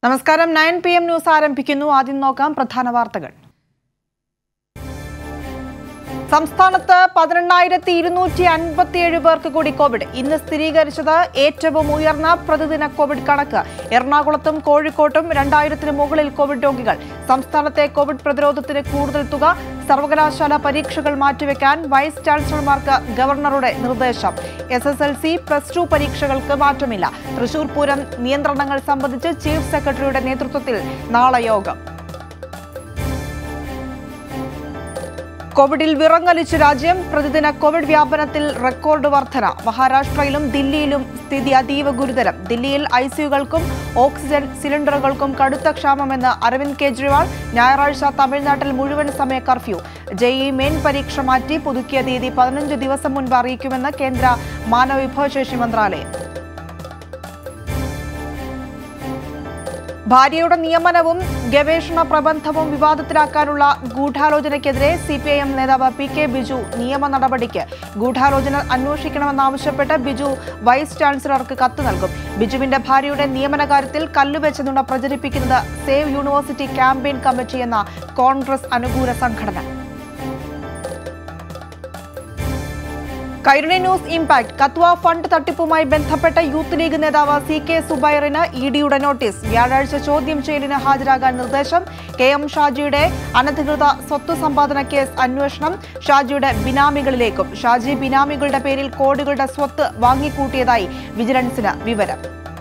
നമസ്കാരം nine P M news ആരംഭിക്കുന്നു ആദ്യം നോക്കാം പ്രധാന വാർത്തകൾ സംസ്ഥാനത്ത് പതിനെണ്ണായിരത്തി ഇരുന്നൂറ്റി അൻപത്തിയേഴ് പേർക്ക് കൂടി കോവിഡ് ഇന്ന് സ്ഥിരീകരിച്ചത് ഏറ്റവും ഉയർന്ന പ്രതിദിന കോവിഡ് കണക്ക് എറണാകുളത്തും കോഴിക്കോട്ടും രണ്ടായിരത്തിന് മുകളിൽ കോവിഡ് രോഗികൾ സംസ്ഥാനത്തെ കോവിഡ് പ്രതിരോധത്തിന് കൂടുതൽ തുക സർവകലാശാല പരീക്ഷകൾ മാറ്റിവെക്കാൻ വൈസ് ചാൻസലർമാർക്ക് ഗവർണറുടെ നിർദ്ദേശം S S L C plus two പരീക്ഷകൾക്ക് മാറ്റമില്ല തൃശൂർ പൂരം നിയന്ത്രണങ്ങൾ സംബന്ധിച്ച് ചീഫ് സെക്രട്ടറിയുടെ നേതൃത്വത്തിൽ നാളെ യോഗം കോവിഡിൽ വിറങ്ങലിച്ച് രാജ്യം പ്രതിദിന കോവിഡ് വ്യാപനത്തിൽ റെക്കോർഡ് വർധന മഹാരാഷ്ട്രയിലും ദില്ലിയിലും സ്ഥിതി അതീവ ഗുരുതരം ദില്ലിയിൽ ഐസിയുകൾക്കും ഓക്സിജൻ സിലിണ്ടറുകൾക്കും കടുത്ത ക്ഷാമമെന്ന് അരവിന്ദ് കെജ്രിവാൾ ഞായറാഴ്ച തമിഴ്നാട്ടിൽ മുഴുവൻ സമയ കർഫ്യൂ ജെഇ മെയിൻ പരീക്ഷ മാറ്റി പുതുക്കിയ തീയതി പതിനഞ്ച് ദിവസം മുൻപ് അറിയിക്കുമെന്ന് കേന്ദ്ര മാനവ വിഭവശേഷി മന്ത്രാലയം ഭാര്യയുടെ നിയമനവും ഗവേഷണ പ്രബന്ധവും വിവാദത്തിലാക്കാനുള്ള ഗൂഢാലോചനയ്ക്കെതിരെ സി പി ഐ എം നേതാവ് പി കെ ബിജു നിയമ നടപടിക്ക് ഗൂഢാലോചന അന്വേഷിക്കണമെന്നാവശ്യപ്പെട്ട് ബിജു വൈസ് ചാൻസലർക്ക് കത്ത് നൽകും ബിജുവിന്റെ ഭാര്യയുടെ നിയമന കാര്യത്തിൽ കല്ലുവെച്ച് നുണ പ്രചരിപ്പിക്കുന്നത് സേവ് യൂണിവേഴ്സിറ്റി ക്യാമ്പയിൻ കമ്മിറ്റി എന്ന കോൺഗ്രസ് അനുകൂല സംഘടന Kairali news impact Kathua fund തട്ടിപ്പുമായി ബന്ധപ്പെട്ട യൂത്ത് ലീഗ് നേതാവ് സി കെ സുബൈറിന് ഇ ഡിയുടെ നോട്ടീസ് വ്യാഴാഴ്ച ചോദ്യം ചെയ്യലിന് ഹാജരാകാൻ നിർദ്ദേശം കെ എം ഷാജിയുടെ അനധികൃത സ്വത്ത് സമ്പാദന കേസ് അന്വേഷണം ഷാജിയുടെ ബിനാമികളിലേക്കും ഷാജി ബിനാമികളുടെ പേരിൽ കോടികളുടെ സ്വത്ത് വാങ്ങിക്കൂട്ടിയതായി വിജിലൻസിന് വിവരം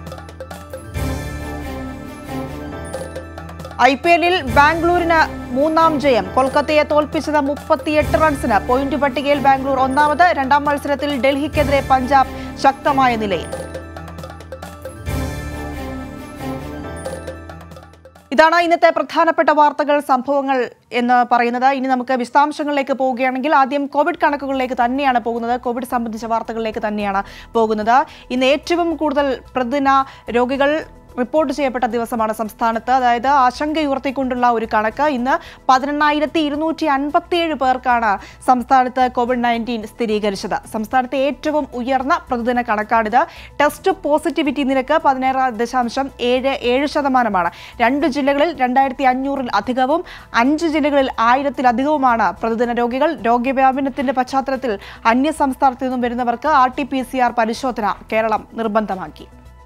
ഐ പി എല്ലിൽ ബാംഗ്ലൂരിന് മൂന്നാം ജയം കൊൽക്കത്തയെ തോൽപ്പിച്ചത് മുപ്പത്തിയെട്ട് റൺസിന് പോയിന്റ് പട്ടികയിൽ ബാംഗ്ലൂർ ഒന്നാമത് രണ്ടാം മത്സരത്തിൽ ഡൽഹിക്കെതിരെ പഞ്ചാബ് ശക്തമായ നിലയിൽ ഇതാണ് ഇന്നത്തെ പ്രധാനപ്പെട്ട വാർത്തകൾ സംഭവങ്ങൾ എന്ന് പറയുന്നത് ഇനി നമുക്ക് വിശദാംശങ്ങളിലേക്ക് പോവുകയാണെങ്കിൽ ആദ്യം കോവിഡ് കണക്കുകളിലേക്ക് തന്നെയാണ് പോകുന്നത് കോവിഡ് സംബന്ധിച്ച വാർത്തകളിലേക്ക് തന്നെയാണ് പോകുന്നത് ഇന്ന് ഏറ്റവും കൂടുതൽ പ്രതിദിന രോഗികൾ റിപ്പോർട്ട് ചെയ്യപ്പെട്ട ദിവസമാണ് സംസ്ഥാനത്ത് അതായത് ആശങ്കയുയർത്തിക്കൊണ്ടുള്ള ഒരു കണക്ക് ഇന്ന് പതിനെണ്ണായിരത്തി ഇരുന്നൂറ്റി അൻപത്തിയേഴ് പേർക്കാണ് സംസ്ഥാനത്ത് കോവിഡ് നയൻറ്റീൻ സ്ഥിരീകരിച്ചത് സംസ്ഥാനത്തെ ഏറ്റവും ഉയർന്ന പ്രതിദിന കണക്കാണിത് ടെസ്റ്റ് പോസിറ്റിവിറ്റി നിരക്ക് പതിനേഴ് ദശാംശം ഏഴ് ഏഴ് ശതമാനമാണ് രണ്ട് ജില്ലകളിൽ രണ്ടായിരത്തി അഞ്ഞൂറിൽ അധികവും അഞ്ച് ജില്ലകളിൽ ആയിരത്തിലധികവുമാണ് പ്രതിദിന രോഗികൾ രോഗവ്യാപനത്തിന്റെ പശ്ചാത്തലത്തിൽ അന്യ സംസ്ഥാനത്തു നിന്നും വരുന്നവർക്ക് R T P C R പരിശോധന കേരളം നിർബന്ധമാക്കി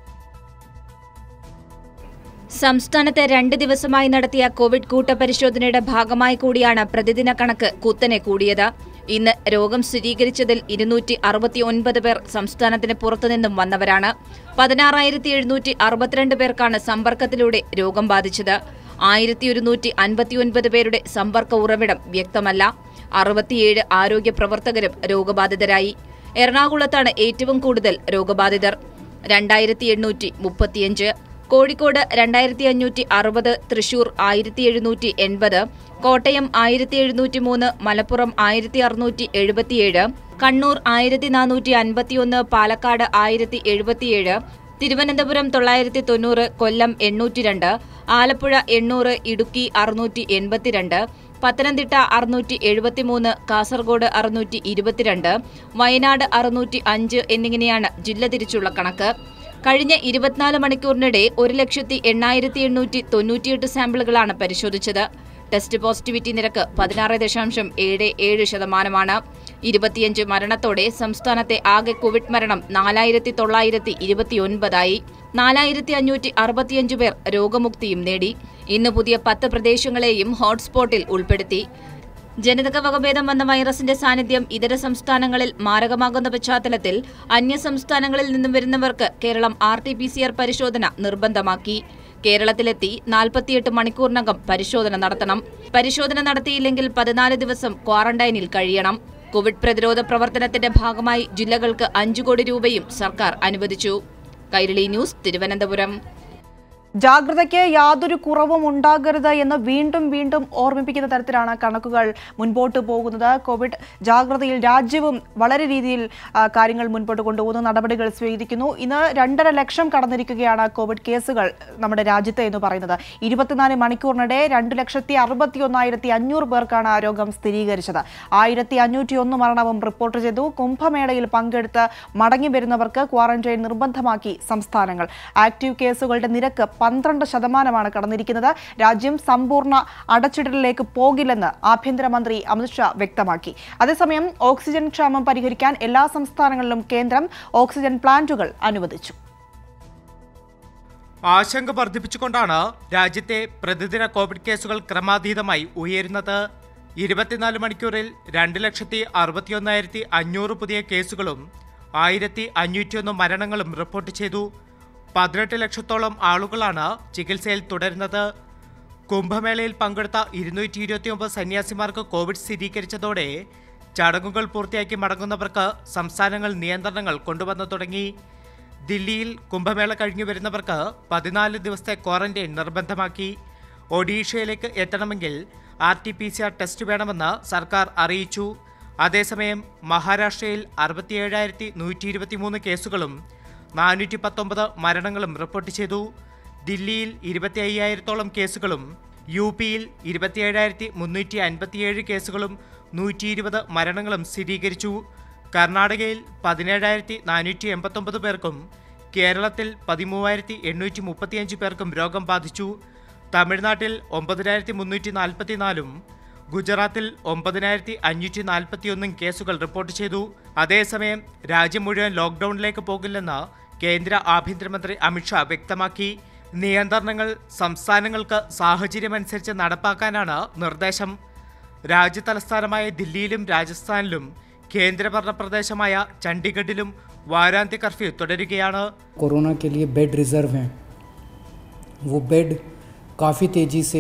സംസ്ഥാനത്ത് രണ്ട് ദിവസമായി നടത്തിയ കോവിഡ് കൂട്ടപരിശോധനയുടെ ഭാഗമായി കൂടിയാണ് പ്രതിദിന കണക്ക് കുത്തനെ കൂടിയത് ഇന്ന് രോഗം സ്ഥിരീകരിച്ചതിൽ ഇരുന്നൂറ്റി അറുപത്തി ഒൻപത് പേർ സംസ്ഥാനത്തിന് പുറത്തുനിന്നും വന്നവരാണ് പതിനാറായിരത്തി എഴുന്നൂറ്റി അറുപത്തിരണ്ട് പേർക്കാണ് സമ്പർക്കത്തിലൂടെ രോഗം ബാധിച്ചത് ആയിരത്തി ഒരുന്നൂറ്റി അൻപത്തിയൊൻപത് പേരുടെ സമ്പർക്ക ഉറവിടം വ്യക്തമല്ല അറുപത്തിയേഴ് ആരോഗ്യ പ്രവർത്തകരും രോഗബാധിതരായി എറണാകുളത്താണ് ഏറ്റവും കൂടുതൽ രോഗബാധിതർ രണ്ടായിരത്തി എണ്ണൂറ്റി മുപ്പത്തിയഞ്ച് കോഴിക്കോട് രണ്ടായിരത്തി അഞ്ഞൂറ്റി അറുപത് തൃശൂർ ആയിരത്തി എഴുന്നൂറ്റി എൺപത് കോട്ടയം ആയിരത്തി എഴുന്നൂറ്റി മൂന്ന് മലപ്പുറം ആയിരത്തി അറുന്നൂറ്റി എഴുപത്തിയേഴ് കണ്ണൂർ ആയിരത്തി നാനൂറ്റി അൻപത്തിയൊന്ന് പാലക്കാട് ആയിരത്തി എഴുപത്തിയേഴ് തിരുവനന്തപുരം തൊള്ളായിരത്തി തൊണ്ണൂറ് കൊല്ലം എണ്ണൂറ്റി രണ്ട് ആലപ്പുഴ എണ്ണൂറ് ഇടുക്കി അറുന്നൂറ്റി എൺപത്തിരണ്ട് പത്തനംതിട്ട അറുന്നൂറ്റി എഴുപത്തിമൂന്ന് കാസർഗോഡ് അറുന്നൂറ്റി ഇരുപത്തിരണ്ട് വയനാട് അറുന്നൂറ്റി അഞ്ച് എന്നിങ്ങനെയാണ് ജില്ല തിരിച്ചുള്ള കണക്ക് കഴിഞ്ഞ ഇരുപത്തിനാല് മണിക്കൂറിനിടെ ഒരു ലക്ഷത്തി എണ്ണായിരത്തി എണ്ണൂറ്റി തൊണ്ണൂറ്റിയെട്ട് സാമ്പിളുകളാണ് പരിശോധിച്ചത് ടെസ്റ്റ് പോസിറ്റിവിറ്റി നിരക്ക് പതിനാറ് ദശാംശം ഏഴ് ഏഴ് ശതമാനമാണ് ഇരുപത്തിയഞ്ച് മരണത്തോടെ സംസ്ഥാനത്തെ ആകെ കോവിഡ് മരണം നാലായിരത്തി തൊള്ളായിരത്തി ഇരുപത്തിയൊൻപതായി നാലായിരത്തി അഞ്ഞൂറ്റി അറുപത്തിയഞ്ച് പേർ രോഗമുക്തിയും നേടി ഇന്ന് പുതിയ പത്ത് പ്രദേശങ്ങളെയും ഹോട്ട്സ്പോട്ടിൽ ഉൾപ്പെടുത്തി ജനിതക വകഭേദം വന്ന വൈറസിന്റെ സാന്നിധ്യം ഇതര സംസ്ഥാനങ്ങളിൽ മാരകമാകുന്ന പശ്ചാത്തലത്തിൽ അന്യ സംസ്ഥാനങ്ങളിൽ നിന്നും വരുന്നവർക്ക് Kerala R T P C R പരിശോധന നിർബന്ധമാക്കി കേരളത്തിലെത്തി നാൽപ്പത്തിയെട്ട് മണിക്കൂറിനകം പരിശോധന നടത്തണം പരിശോധന നടത്തിയില്ലെങ്കിൽ പതിനാല് ദിവസം ക്വാറന്റൈനിൽ കഴിയണം കോവിഡ് പ്രതിരോധ പ്രവർത്തനത്തിന്റെ ഭാഗമായി ജില്ലകൾക്ക് അഞ്ചു കോടി രൂപയും സർക്കാർ അനുവദിച്ചു കൈരളി ന്യൂസ് തിരുവനന്തപുരം ജാഗ്രതയ്ക്ക് യാതൊരു കുറവും ഉണ്ടാകരുത് എന്ന് വീണ്ടും വീണ്ടും ഓർമ്മിപ്പിക്കുന്ന തരത്തിലാണ് കണക്കുകൾ മുൻപോട്ട് പോകുന്നത് കോവിഡ് ജാഗ്രതയിൽ രാജ്യവും വളരെ രീതിയിൽ ആ, കാര്യങ്ങൾ മുൻപോട്ട് കൊണ്ടുപോകുന്നു നടപടികൾ സ്വീകരിക്കുന്നു ഇന്ന് രണ്ടര ലക്ഷം കടന്നിരിക്കുകയാണ് കോവിഡ് കേസുകൾ നമ്മുടെ രാജ്യത്ത് എന്ന് പറയുന്നത് ഇരുപത്തിനാല് മണിക്കൂറിനിടെ രണ്ട് ലക്ഷത്തി അറുപത്തി ഒന്നായിരത്തി അഞ്ഞൂറ് പേർക്കാണ് ആ രോഗം സ്ഥിരീകരിച്ചത് ആയിരത്തി അഞ്ഞൂറ്റി ഒന്ന് മരണവും റിപ്പോർട്ട് ചെയ്തു കുംഭമേളയിൽ പങ്കെടുത്ത് മടങ്ങി വരുന്നവർക്ക് ക്വാറന്റൈൻ നിർബന്ധമാക്കി സംസ്ഥാനങ്ങൾ ആക്റ്റീവ് കേസുകളുടെ നിരക്ക് പന്ത്രണ്ട് ശതമാനമാണ് കടന്നിരിക്കുന്നത് രാജ്യം സമ്പൂർണ്ണ അടച്ചിടലിലേക്ക് പോകില്ലെന്ന് ആഭ്യന്തരമന്ത്രി അമിത്ഷാ വ്യക്തമാക്കി അതേസമയം ഓക്സിജൻ ക്ഷാമം പരിഹരിക്കാൻ എല്ലാ സംസ്ഥാനങ്ങളിലും കേന്ദ്രം ഓക്സിജൻ പ്ലാന്റുകൾ അനുവദിച്ചു ആശങ്ക വർദ്ധിപ്പിച്ചുകൊണ്ടാണ് രാജ്യത്തെ പ്രതിദിന കോവിഡ് കേസുകൾ ക്രമാതീതമായി ഉയരുന്നത് ഇരുപത്തിനാല് മണിക്കൂറിൽ രണ്ട് ലക്ഷത്തി അറുപത്തിയൊന്നായിരത്തി അഞ്ഞൂറ് പുതിയ കേസുകളും ആയിരത്തി അഞ്ഞൂറ്റിയൊന്ന് മരണങ്ങളും റിപ്പോർട്ട് ചെയ്തു പതിനെട്ട് ലക്ഷത്തോളം ആളുകളാണ് ചികിത്സയിൽ തുടരുന്നത് കുംഭമേളയിൽ പങ്കെടുത്ത ഇരുന്നൂറ്റി ഇരുപത്തിയൊമ്പത് സന്യാസിമാർക്ക് കോവിഡ് സ്ഥിരീകരിച്ചതോടെ ചടങ്ങുകൾ പൂർത്തിയാക്കി മടങ്ങുന്നവർക്ക് സംസ്ഥാനങ്ങൾ നിയന്ത്രണങ്ങൾ കൊണ്ടുവന്നു തുടങ്ങി ദില്ലിയിൽ കുംഭമേള കഴിഞ്ഞു വരുന്നവർക്ക് പതിനാല് ദിവസത്തെ ക്വാറന്റൈൻ നിർബന്ധമാക്കി ഒഡീഷയിലേക്ക് എത്തണമെങ്കിൽ R T P C R test വേണമെന്ന് സർക്കാർ അറിയിച്ചു അതേസമയം മഹാരാഷ്ട്രയിൽ അറുപത്തിയേഴായിരത്തി നൂറ്റി ഇരുപത്തിമൂന്ന് കേസുകളും നാനൂറ്റി പത്തൊമ്പത് മരണങ്ങളും റിപ്പോർട്ട് ചെയ്തു ദില്ലിയിൽ ഇരുപത്തി അയ്യായിരത്തോളം കേസുകളും യു പിയിൽ ഇരുപത്തിയേഴായിരത്തി മുന്നൂറ്റി അൻപത്തിയേഴ് കേസുകളും നൂറ്റി ഇരുപത് മരണങ്ങളും സ്ഥിരീകരിച്ചു കർണാടകയിൽ പതിനേഴായിരത്തി നാനൂറ്റി എൺപത്തൊമ്പത് പേർക്കും കേരളത്തിൽ പതിമൂവായിരത്തി എണ്ണൂറ്റി മുപ്പത്തിയഞ്ച് പേർക്കും രോഗം ബാധിച്ചു തമിഴ്നാട്ടിൽ ഒമ്പതിനായിരത്തി മുന്നൂറ്റി നാൽപ്പത്തിനാലും ഗുജറാത്തിൽ ഒമ്പതിനായിരത്തി അഞ്ഞൂറ്റി നാൽപ്പത്തിയൊന്നും കേസുകൾ റിപ്പോർട്ട് ചെയ്തു അതേസമയം രാജ്യം മുഴുവൻ ലോക്ക്ഡൌണിലേക്ക് പോകില്ലെന്ന് കേന്ദ്ര ആഭ്യന്തരമന്ത്രി അമിത്ഷാ വ്യക്തമാക്കി നിയന്ത്രണങ്ങൾ സംസ്ഥാനങ്ങൾക്ക് സാഹചര്യമനുസരിച്ച് നടപ്പാക്കാനാണ് നിർദ്ദേശം രാജ്യതലസ്ഥാനമായ ദില്ലിയിലും രാജസ്ഥാനിലും കേന്ദ്രഭരണ പ്രദേശമായ ചണ്ഡീഗഡിലും വാരാന്ത്യ കർഫ്യൂ തുടരുകയാണ് कोरोना के लिए बेड रिज़र्व हैं वो बेड काफ़ी तेज़ी से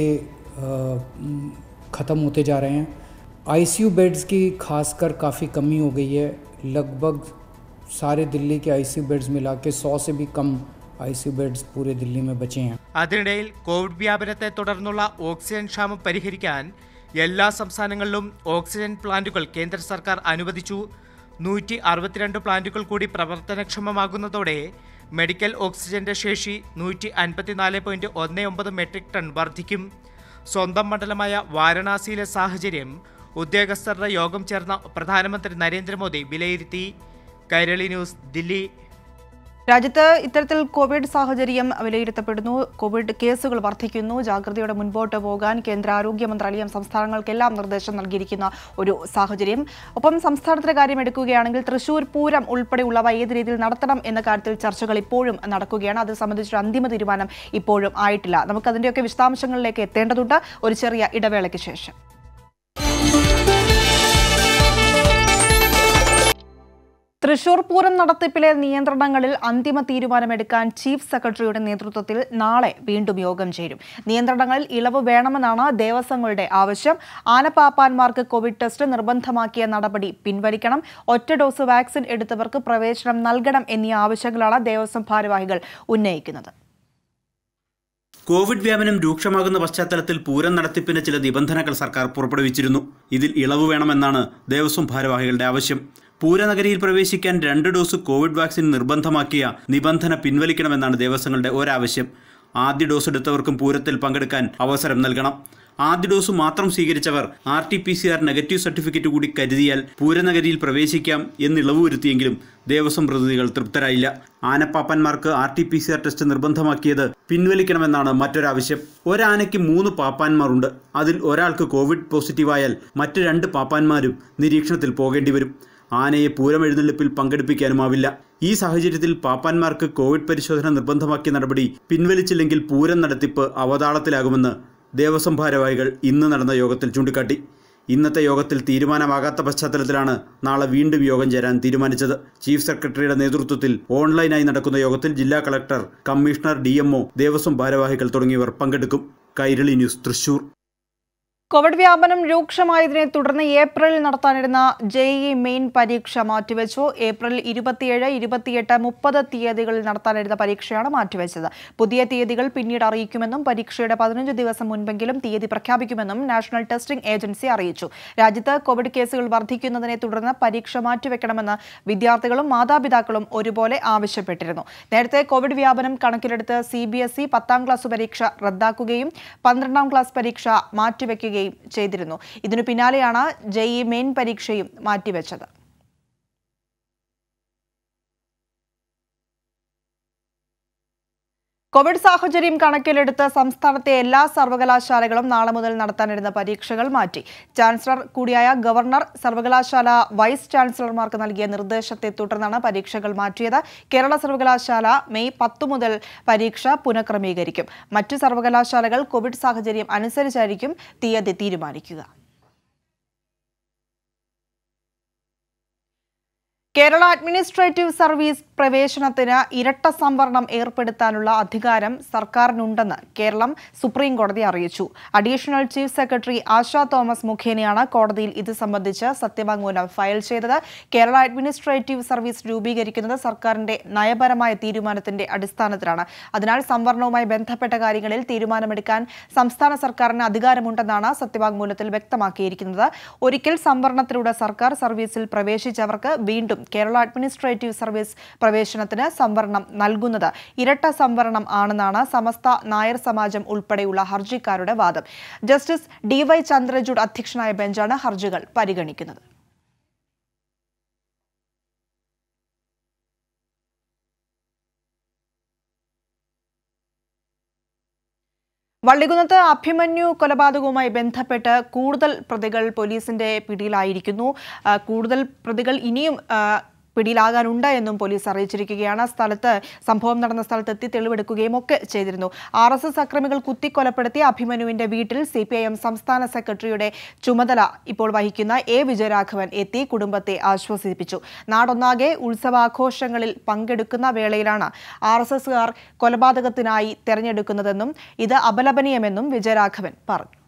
ख़त्म होते जा रहे हैं आईसीयू बेड्स की खासकर काफ़ी कमी हो गई है लगभग सारे दिल्ली के आईसीयू बेड्स मिला के सौ से भी कम आईसीयू बेड्स पूरे दिल्ली में बचे हैं അതിനിടയിൽ കോവിഡ് വ്യാപനത്തെ തുടർന്നുള്ള ഓക്സിജൻ ക്ഷാമം പരിഹരിക്കാൻ എല്ലാ സംസ്ഥാനങ്ങളിലും ഓക്സിജൻ പ്ലാന്റുകൾ കേന്ദ്ര സർക്കാർ അനുവദിച്ചു നൂറ്റി അറുപത്തിരണ്ട് പ്ലാന്റുകൾ കൂടി പ്രവർത്തനക്ഷമമാകുന്നതോടെ മെഡിക്കൽ ഓക്സിജന്റെ ശേഷി നൂറ്റി അൻപത്തിനാല് പോയിന്റ് ഒന്ന് ഒമ്പത് മെട്രിക് ടൺ വർദ്ധിക്കും സ്വന്തം മണ്ഡലമായ വാരണാസിയിലെ സാഹചര്യം ഉദ്യോഗസ്ഥരുടെ യോഗം ചേർന്ന പ്രധാനമന്ത്രി നരേന്ദ്രമോദി വിലയിരുത്തി കൈരളി ന്യൂസ് ദില്ലി രാജ്യത്ത് ഇത്തരത്തിൽ കോവിഡ് സാഹചര്യം വിലയിരുത്തപ്പെടുന്നു കോവിഡ് കേസുകൾ വർദ്ധിക്കുന്നു ജാഗ്രതയോടെ മുൻപോട്ട് പോകാൻ കേന്ദ്ര ആരോഗ്യ മന്ത്രാലയം സംസ്ഥാനങ്ങൾക്കെല്ലാം നിർദ്ദേശം നൽകിയിരിക്കുന്ന ഒരു സാഹചര്യം ഒപ്പം സംസ്ഥാനത്തിന്റെ കാര്യം എടുക്കുകയാണെങ്കിൽ തൃശൂർ പൂരം ഉൾപ്പെടെയുള്ളവ ഏത് രീതിയിൽ നടത്തണം എന്ന കാര്യത്തിൽ ചർച്ചകൾ ഇപ്പോഴും നടക്കുകയാണ് അത് സംബന്ധിച്ചൊരു അന്തിമ തീരുമാനം ഇപ്പോഴും ആയിട്ടില്ല നമുക്ക് അതിന്റെയൊക്കെ വിശദാംശങ്ങളിലേക്ക് എത്തേണ്ടതുണ്ട് ഒരു ചെറിയ ഇടവേളയ്ക്ക് ശേഷം തൃശൂർ പൂരം നടത്തിപ്പിലെ നിയന്ത്രണങ്ങളിൽ അന്തിമ തീരുമാനമെടുക്കാൻ ചീഫ് സെക്രട്ടറിയുടെ നേതൃത്വത്തിൽ നാളെ വീണ്ടും യോഗം ചേരും നിയന്ത്രണങ്ങളിൽ ഇളവ് വേണമെന്നാണ് ദേവസ്വങ്ങളുടെ ആവശ്യം ആനപ്പാപ്പാന്മാർക്ക് കോവിഡ് ടെസ്റ്റ് നിർബന്ധമാക്കിയ നടപടി പിൻവലിക്കണം ഒറ്റ ഡോസ് വാക്സിൻ എടുത്തവർക്ക് പ്രവേശനം നൽകണം എന്നീ ആവശ്യങ്ങളാണ് ദേവസ്വം ഭാരവാഹികൾ ഉന്നയിക്കുന്നത് കോവിഡ് വ്യാപനം രൂക്ഷമാകുന്ന പശ്ചാത്തലത്തിൽ പൂരം നടത്തിപ്പിന് ചില നിബന്ധനകൾ സർക്കാർ പുറപ്പെടുവിച്ചിരുന്നു ഇതിൽ ഇളവ് വേണമെന്നാണ് ദേവസ്വം ഭാരവാഹികളുടെ ആവശ്യം പൂരനഗരിയിൽ പ്രവേശിക്കാൻ രണ്ട് ഡോസ് കോവിഡ് വാക്സിൻ നിർബന്ധമാക്കിയ നിബന്ധന പിൻവലിക്കണമെന്നാണ് ദേവസ്വങ്ങളുടെ ഒരാവശ്യം ആദ്യ ഡോസ് എടുത്തവർക്കും പൂരത്തിൽ പങ്കെടുക്കാൻ അവസരം നൽകണം ആദ്യ ഡോസ് മാത്രം സ്വീകരിച്ചവർ R T P C R negative certificate കൂടി കരുതിയാൽ പൂരനഗരിയിൽ പ്രവേശിക്കാം എന്ന് ഇളവ് വരുത്തിയെങ്കിലും ദേവസ്വം പ്രതിനിധികൾ തൃപ്തരായില്ല ആനപ്പാപ്പാന്മാർക്ക് R T P C R test നിർബന്ധമാക്കിയത് പിൻവലിക്കണമെന്നാണ് മറ്റൊരാവശ്യം ഒരാനയ്ക്ക് മൂന്ന് പാപ്പാന്മാരുണ്ട് അതിൽ ഒരാൾക്ക് കോവിഡ് പോസിറ്റീവായാൽ മറ്റ് രണ്ട് പാപ്പാന്മാരും നിരീക്ഷണത്തിൽ പോകേണ്ടി വരും ആനയെ പൂരം എഴുന്നള്ളിപ്പിൽ പങ്കെടുപ്പിക്കാനുമാവില്ല ഈ സാഹചര്യത്തിൽ പാപ്പാന്മാർക്ക് കോവിഡ് പരിശോധന നിർബന്ധമാക്കിയ നടപടി പിൻവലിച്ചില്ലെങ്കിൽ പൂരം നടത്തിപ്പ് അവതാളത്തിലാകുമെന്ന് ദേവസ്വം ഭാരവാഹികൾ ഇന്ന് നടന്ന യോഗത്തിൽ ചൂണ്ടിക്കാട്ടി ഇന്നത്തെ യോഗത്തിൽ തീരുമാനമാകാത്ത പശ്ചാത്തലത്തിലാണ് നാളെ വീണ്ടും യോഗം ചേരാൻ തീരുമാനിച്ചത് ചീഫ് സെക്രട്ടറിയുടെ നേതൃത്വത്തിൽ ഓൺലൈനായി നടക്കുന്ന യോഗത്തിൽ ജില്ലാ കളക്ടർ കമ്മീഷണർ ഡി ദേവസ്വം ഭാരവാഹികൾ തുടങ്ങിയവർ പങ്കെടുക്കും കൈരളി ന്യൂസ് തൃശൂർ കോവിഡ് വ്യാപനം രൂക്ഷമായതിനെ തുടർന്ന് ഏപ്രിലിൽ നടത്താനിരുന്ന ജെഇ മെയിൻ പരീക്ഷ മാറ്റിവെച്ചു ഏപ്രിൽ ഇരുപത്തിയേഴ് ഇരുപത്തിയെട്ട് മുപ്പത് തീയതികളിൽ നടത്താനിരുന്ന പരീക്ഷയാണ് മാറ്റിവെച്ചത് പുതിയ തീയതികൾ പിന്നീട് അറിയിക്കുമെന്നും പരീക്ഷയുടെ പതിനഞ്ച് ദിവസം മുൻപെങ്കിലും തീയതി പ്രഖ്യാപിക്കുമെന്നും നാഷണൽ ടെസ്റ്റിംഗ് ഏജൻസി അറിയിച്ചു രാജ്യത്ത് കോവിഡ് കേസുകൾ വർദ്ധിക്കുന്നതിനെ തുടർന്ന് പരീക്ഷ മാറ്റിവെക്കണമെന്ന് വിദ്യാർത്ഥികളും മാതാപിതാക്കളും ഒരുപോലെ ആവശ്യപ്പെട്ടിരുന്നു നേരത്തെ കോവിഡ് വ്യാപനം കണക്കിലെടുത്ത് സി ബി എസ് ഇ പത്താം ക്ലാസ് പരീക്ഷ റദ്ദാക്കുകയും പന്ത്രണ്ടാം ക്ലാസ് പരീക്ഷ മാറ്റിവെക്കുകയും ചെയ്തിരുന്നു ഇതിനു പിന്നാലെയാണ് ജെഇ മെയിൻ പരീക്ഷയും മാറ്റിവെച്ചത് കോവിഡ് സാഹചര്യം കണക്കിലെടുത്ത് സംസ്ഥാനത്തെ എല്ലാ സർവകലാശാലകളും നാളെ മുതൽ നടത്താനിരുന്ന പരീക്ഷകൾ മാറ്റി ചാൻസലർ കൂടിയായ ഗവർണർ സർവകലാശാല വൈസ് ചാൻസലർമാർക്ക് നൽകിയ നിർദ്ദേശത്തെ തുടർന്നാണ് പരീക്ഷകൾ മാറ്റിയത് കേരള സർവകലാശാല മെയ് പത്ത് മുതൽ പരീക്ഷ പുനഃക്രമീകരിക്കും മറ്റു സർവകലാശാലകൾ കോവിഡ് സാഹചര്യം അനുസരിച്ചായിരിക്കും തീയതി തീരുമാനിക്കുക കേരള അഡ്മിനിസ്ട്രേറ്റീവ് സർവീസ് പ്രവേശനത്തിന് ഇരട്ട സംവരണം ഏർപ്പെടുത്താനുള്ള അധികാരം സർക്കാരിനുണ്ടെന്ന് കേരളം സുപ്രീം കോടതി അറിയിച്ചു additional chief secretary Asha Thomas മുഖേനയാണ് കോടതിയിൽ ഇത് സംബന്ധിച്ച് സത്യവാങ്മൂലം ഫയൽ ചെയ്തത് കേരള അഡ്മിനിസ്ട്രേറ്റീവ് സർവീസ് രൂപീകരിക്കുന്നത് സർക്കാരിന്റെ നയപരമായ തീരുമാനത്തിന്റെ അടിസ്ഥാനത്തിലാണ് അതിനാൽ സംവരണവുമായി ബന്ധപ്പെട്ട കാര്യങ്ങളിൽ തീരുമാനമെടുക്കാൻ സംസ്ഥാന സർക്കാരിന് അധികാരമുണ്ടെന്നാണ് സത്യവാങ്മൂലത്തിൽ വ്യക്തമാക്കിയിരിക്കുന്നത് ഒരിക്കൽ സംവരണത്തിലൂടെ സർക്കാർ സർവീസിൽ പ്രവേശിച്ചവർക്ക് വീണ്ടും കേരള അഡ്മിനിസ്ട്രേറ്റീവ് സർവീസ് പ്രവേശനത്തിന് സംവരണം നൽകുന്നത് ഇരട്ട സംവരണം ആണെന്നാണ് സമസ്ത നായർ സമാജം ഉൾപ്പെടെയുള്ള ഹർജിക്കാരുടെ വാദം ജസ്റ്റിസ് ഡി വൈ ചന്ദ്രചൂഡ് അധ്യക്ഷനായ ബെഞ്ചാണ് ഹർജികൾ പരിഗണിക്കുന്നത് വള്ളികുന്നത്ത് അഭിമന്യു കൊലപാതകവുമായി ബന്ധപ്പെട്ട് കൂടുതൽ പ്രതികൾ പോലീസിന്റെ പിടിയിലായിരിക്കുന്നു ആ, കൂടുതൽ പ്രതികൾ ഇനിയും ആ, പിടിയിലാകാനുണ്ട് എന്നും പോലീസ് അറിയിച്ചിരിക്കുകയാണ് സ്ഥലത്ത് സംഭവം നടന്ന സ്ഥലത്തെത്തി തെളിവെടുക്കുകയും ഒക്കെ ചെയ്തിരുന്നു ആർ എസ് എസ് അക്രമികൾ കുത്തിക്കൊലപ്പെടുത്തിയ അഭിമന്യുവിന്റെ വീട്ടിൽ സി പി ഐ എം സംസ്ഥാന സെക്രട്ടറിയുടെ ചുമതല ഇപ്പോൾ വഹിക്കുന്ന എ വിജയരാഘവൻ എത്തി കുടുംബത്തെ ആശ്വസിപ്പിച്ചു നാടൊന്നാകെ ഉത്സവാഘോഷങ്ങളിൽ പങ്കെടുക്കുന്ന വേളയിലാണ് ആർ എസ് എസുകാർ കൊലപാതകത്തിനായി തെരഞ്ഞെടുക്കുന്നതെന്നും ഇത് അപലപനീയമെന്നും വിജയരാഘവൻ പറഞ്ഞു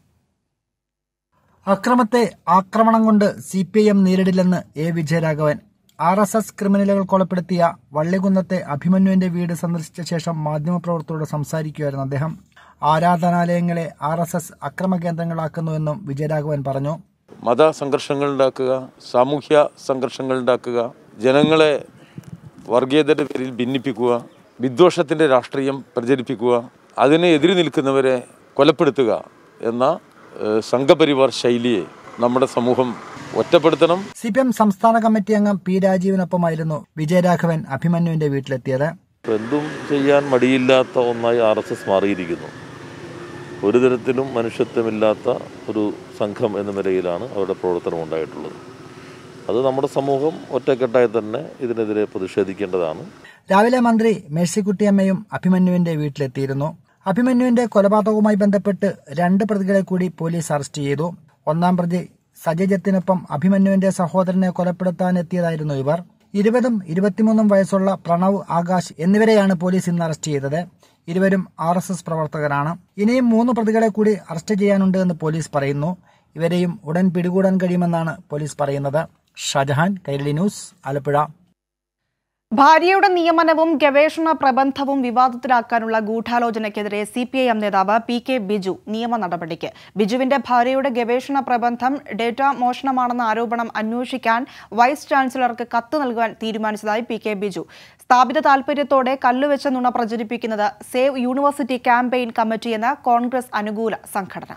അക്രമത്തെ ആക്രമണം കൊണ്ട് സി പി ഐ എം നേരിടില്ലെന്ന് A Vijayaraghavan R S S ക്രിമിനലുകൾ കൊലപ്പെടുത്തിയ വള്ളികുന്നത്തെ അഭിമന്യുവിന്റെ വീട് സന്ദർശിച്ച ശേഷം മാധ്യമപ്രവർത്തകരോട് സംസാരിക്കുകയായിരുന്നു അദ്ദേഹം ആരാധനാലയങ്ങളെ ആർ എസ് എസ് അക്രമ കേന്ദ്രങ്ങളാക്കുന്നുവെന്നും വിജയരാഘവൻ പറഞ്ഞു മതസംഘർഷങ്ങൾ ഉണ്ടാക്കുക സാമൂഹ്യ സംഘർഷങ്ങൾ ഉണ്ടാക്കുക ജനങ്ങളെ വർഗീയതയുടെ പേരിൽ ഭിന്നിപ്പിക്കുക വിദ്വേഷത്തിൻ്റെ രാഷ്ട്രീയം പ്രചരിപ്പിക്കുക അതിനെ എതിര് നിൽക്കുന്നവരെ കൊലപ്പെടുത്തുക എന്ന ഏഹ്, സംഘപരിവാർ ശൈലിയെ നമ്മുടെ സമൂഹം ഒറ്റപ്പെടുത്തണം സി പി എം സംസ്ഥാന കമ്മിറ്റി അംഗം പി രാജീവിനൊപ്പമായിരുന്നു വിജയരാഘവൻ അഭിമന്യുവിന്റെ വീട്ടിലെത്തിയത് എന്തും ചെയ്യാൻ മടിയില്ലാത്ത ഒന്നായി ആർ എസ് എസ് മാറിയിരിക്കുന്നു ഒരു തരത്തിലും മനുഷ്യത്വമില്ലാത്ത ഒരു സംഘം എന്ന നിലയിലാണ് അവരുടെ പ്രവർത്തനം ഉണ്ടായിട്ടുള്ളത് അത് നമ്മുടെ സമൂഹം ഒറ്റക്കെട്ടായി തന്നെ ഇതിനെതിരെ പ്രതിഷേധിക്കേണ്ടതാണ് രാവിലെ മന്ത്രി മേഴ്സിക്കുട്ടിയമ്മയും അഭിമന്യുവിന്റെ വീട്ടിലെത്തിയിരുന്നു അഭിമന്യുവിന്റെ കൊലപാതകവുമായി ബന്ധപ്പെട്ട് രണ്ട് പ്രതികളെ കൂടി പോലീസ് അറസ്റ്റ് ചെയ്തു ഒന്നാം പ്രതി സജയത്തിനൊപ്പം അഭിമന്യുവിന്റെ സഹോദരനെ കൊലപ്പെടുത്താനെത്തിയതായിരുന്നു ഇവർ ഇരുപതും ഇരുപത്തിമൂന്നും വയസ്സുള്ള പ്രണവ് ആകാശ് എന്നിവരെയാണ് പോലീസ് ഇന്ന് അറസ്റ്റ് ചെയ്തത് ഇരുവരും ആർ എസ് എസ് പ്രവർത്തകരാണ് ഇനിയും മൂന്ന് പ്രതികളെ കൂടി അറസ്റ്റ് ചെയ്യാനുണ്ട് എന്ന് പോലീസ് പറയുന്നു ഇവരെയും ഉടൻ പിടികൂടാൻ കഴിയുമെന്നാണ് പോലീസ് പറയുന്നത് ഷാജഹാൻ കൈരളി ന്യൂസ് ആലപ്പുഴ ഭാര്യയുടെ നിയമനവും ഗവേഷണ പ്രബന്ധവും വിവാദത്തിലാക്കാനുള്ള ഗൂഢാലോചനയ്ക്കെതിരെ സി പി ഐ എം നേതാവ് പി കെ ബിജു നിയമ നടപടിക്ക് ബിജുവിന്റെ ഭാര്യയുടെ ഗവേഷണ പ്രബന്ധം ഡേറ്റ മോഷണമാണെന്ന ആരോപണം അന്വേഷിക്കാൻ വൈസ് ചാൻസലർക്ക് കത്ത് നൽകാൻ തീരുമാനിച്ചതായി പി കെ ബിജു സ്ഥാപിത താൽപര്യത്തോടെ കല്ലുവെച്ച നുണ പ്രചരിപ്പിക്കുന്നത് സേവ് യൂണിവേഴ്സിറ്റി ക്യാമ്പയിൻ കമ്മിറ്റി എന്ന കോൺഗ്രസ് അനുകൂല സംഘടന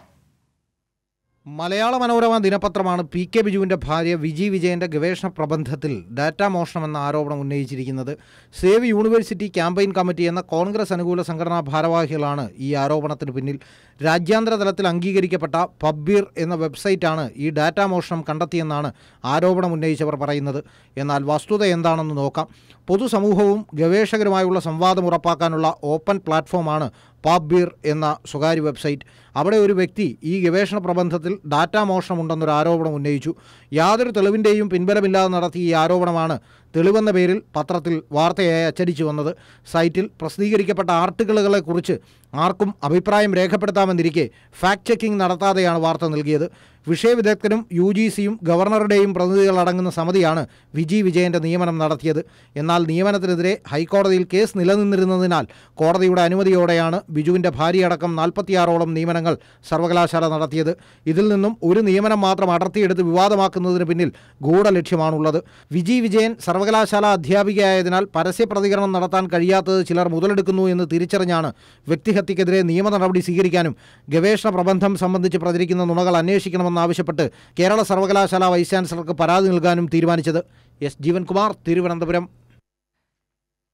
മലയാള മനോരമ ദിനപത്രമാണ് പി കെ ബിജുവിൻ്റെ ഭാര്യ വിജി വിജയൻ്റെ ഗവേഷണ പ്രബന്ധത്തിൽ ഡാറ്റ മോഷണമെന്ന ആരോപണം ഉന്നയിച്ചിരിക്കുന്നത് സേവ് യൂണിവേഴ്സിറ്റി ക്യാമ്പയിൻ കമ്മിറ്റി എന്ന കോൺഗ്രസ് അനുകൂല സംഘടനാ ഭാരവാഹികളാണ് ഈ ആരോപണത്തിന് പിന്നിൽ രാജ്യാന്തര തലത്തിൽ അംഗീകരിക്കപ്പെട്ട പബ്ബീർ എന്ന വെബ്സൈറ്റാണ് ഈ ഡാറ്റ മോഷണം കണ്ടെത്തിയെന്നാണ് ആരോപണം ഉന്നയിച്ചവർ പറയുന്നത് എന്നാൽ വസ്തുത എന്താണെന്ന് നോക്കാം പൊതുസമൂഹവും ഗവേഷകരുമായുള്ള സംവാദം ഉറപ്പാക്കാനുള്ള ഓപ്പൺ പ്ലാറ്റ്ഫോമാണ് പാബ്ബീർ എന്ന സ്വകാര്യ വെബ്സൈറ്റ് അവിടെ ഒരു വ്യക്തി ഈ ഗവേഷണ പ്രബന്ധത്തിൽ ഡാറ്റ മോഷണമുണ്ടെന്നൊരു ആരോപണം ഉന്നയിച്ചു യാതൊരു തെളിവിൻ്റെയും പിൻബലമില്ലാതെ നടത്തിയ ഈ ആരോപണമാണ് തെളിവെന്ന പേരിൽ പത്രത്തിൽ വാർത്തയായി അച്ചടിച്ചു വന്നത് സൈറ്റിൽ പ്രസിദ്ധീകരിക്കപ്പെട്ട ആർട്ടിക്കിളുകളെക്കുറിച്ച് ആർക്കും അഭിപ്രായം രേഖപ്പെടുത്താമെന്നിരിക്കെ ഫാക്ട് ചെക്കിംഗ് നടത്താതെയാണ് വാർത്ത നൽകിയത് വിഷയവിദഗ്ധനും യു ജി സിയും ഗവർണറുടെയും പ്രതിനിധികളടങ്ങുന്ന സമിതിയാണ് വിജി വിജയന്റെ നിയമനം നടത്തിയത് എന്നാൽ നിയമനത്തിനെതിരെ ഹൈക്കോടതിയിൽ കേസ് നിലനിന്നിരുന്നതിനാൽ കോടതിയുടെ അനുമതിയോടെയാണ് ബിജുവിന്റെ ഭാര്യയടക്കം നാൽപ്പത്തിയാറോളം നിയമനങ്ങൾ സർവകലാശാല നടത്തിയത് ഇതിൽ നിന്നും ഒരു നിയമനം മാത്രം അടർത്തിയെടുത്ത് വിവാദമാക്കുന്നതിന് പിന്നിൽ ഗൂഢലക്ഷ്യമാണുള്ളത് വിജി വിജയൻ സർവകലാശാല അധ്യാപികയായതിനാൽ പരസ്യ പ്രതികരണം നടത്താൻ കഴിയാത്തത് ചിലർ മുതലെടുക്കുന്നു എന്ന് തിരിച്ചറിഞ്ഞാണ് വ്യക്തിഹത്യക്കെതിരെ നിയമ നടപടി സ്വീകരിക്കാനും ഗവേഷണ പ്രബന്ധം സംബന്ധിച്ച് പ്രചരിക്കുന്ന നുണകൾ അന്വേഷിക്കണമെന്നാവശ്യപ്പെട്ട് കേരള സർവകലാശാല വൈസ് ചാൻസലർക്ക് പരാതി നൽകാനും തീരുമാനിച്ചത് എസ് ജീവൻകുമാർ തിരുവനന്തപുരം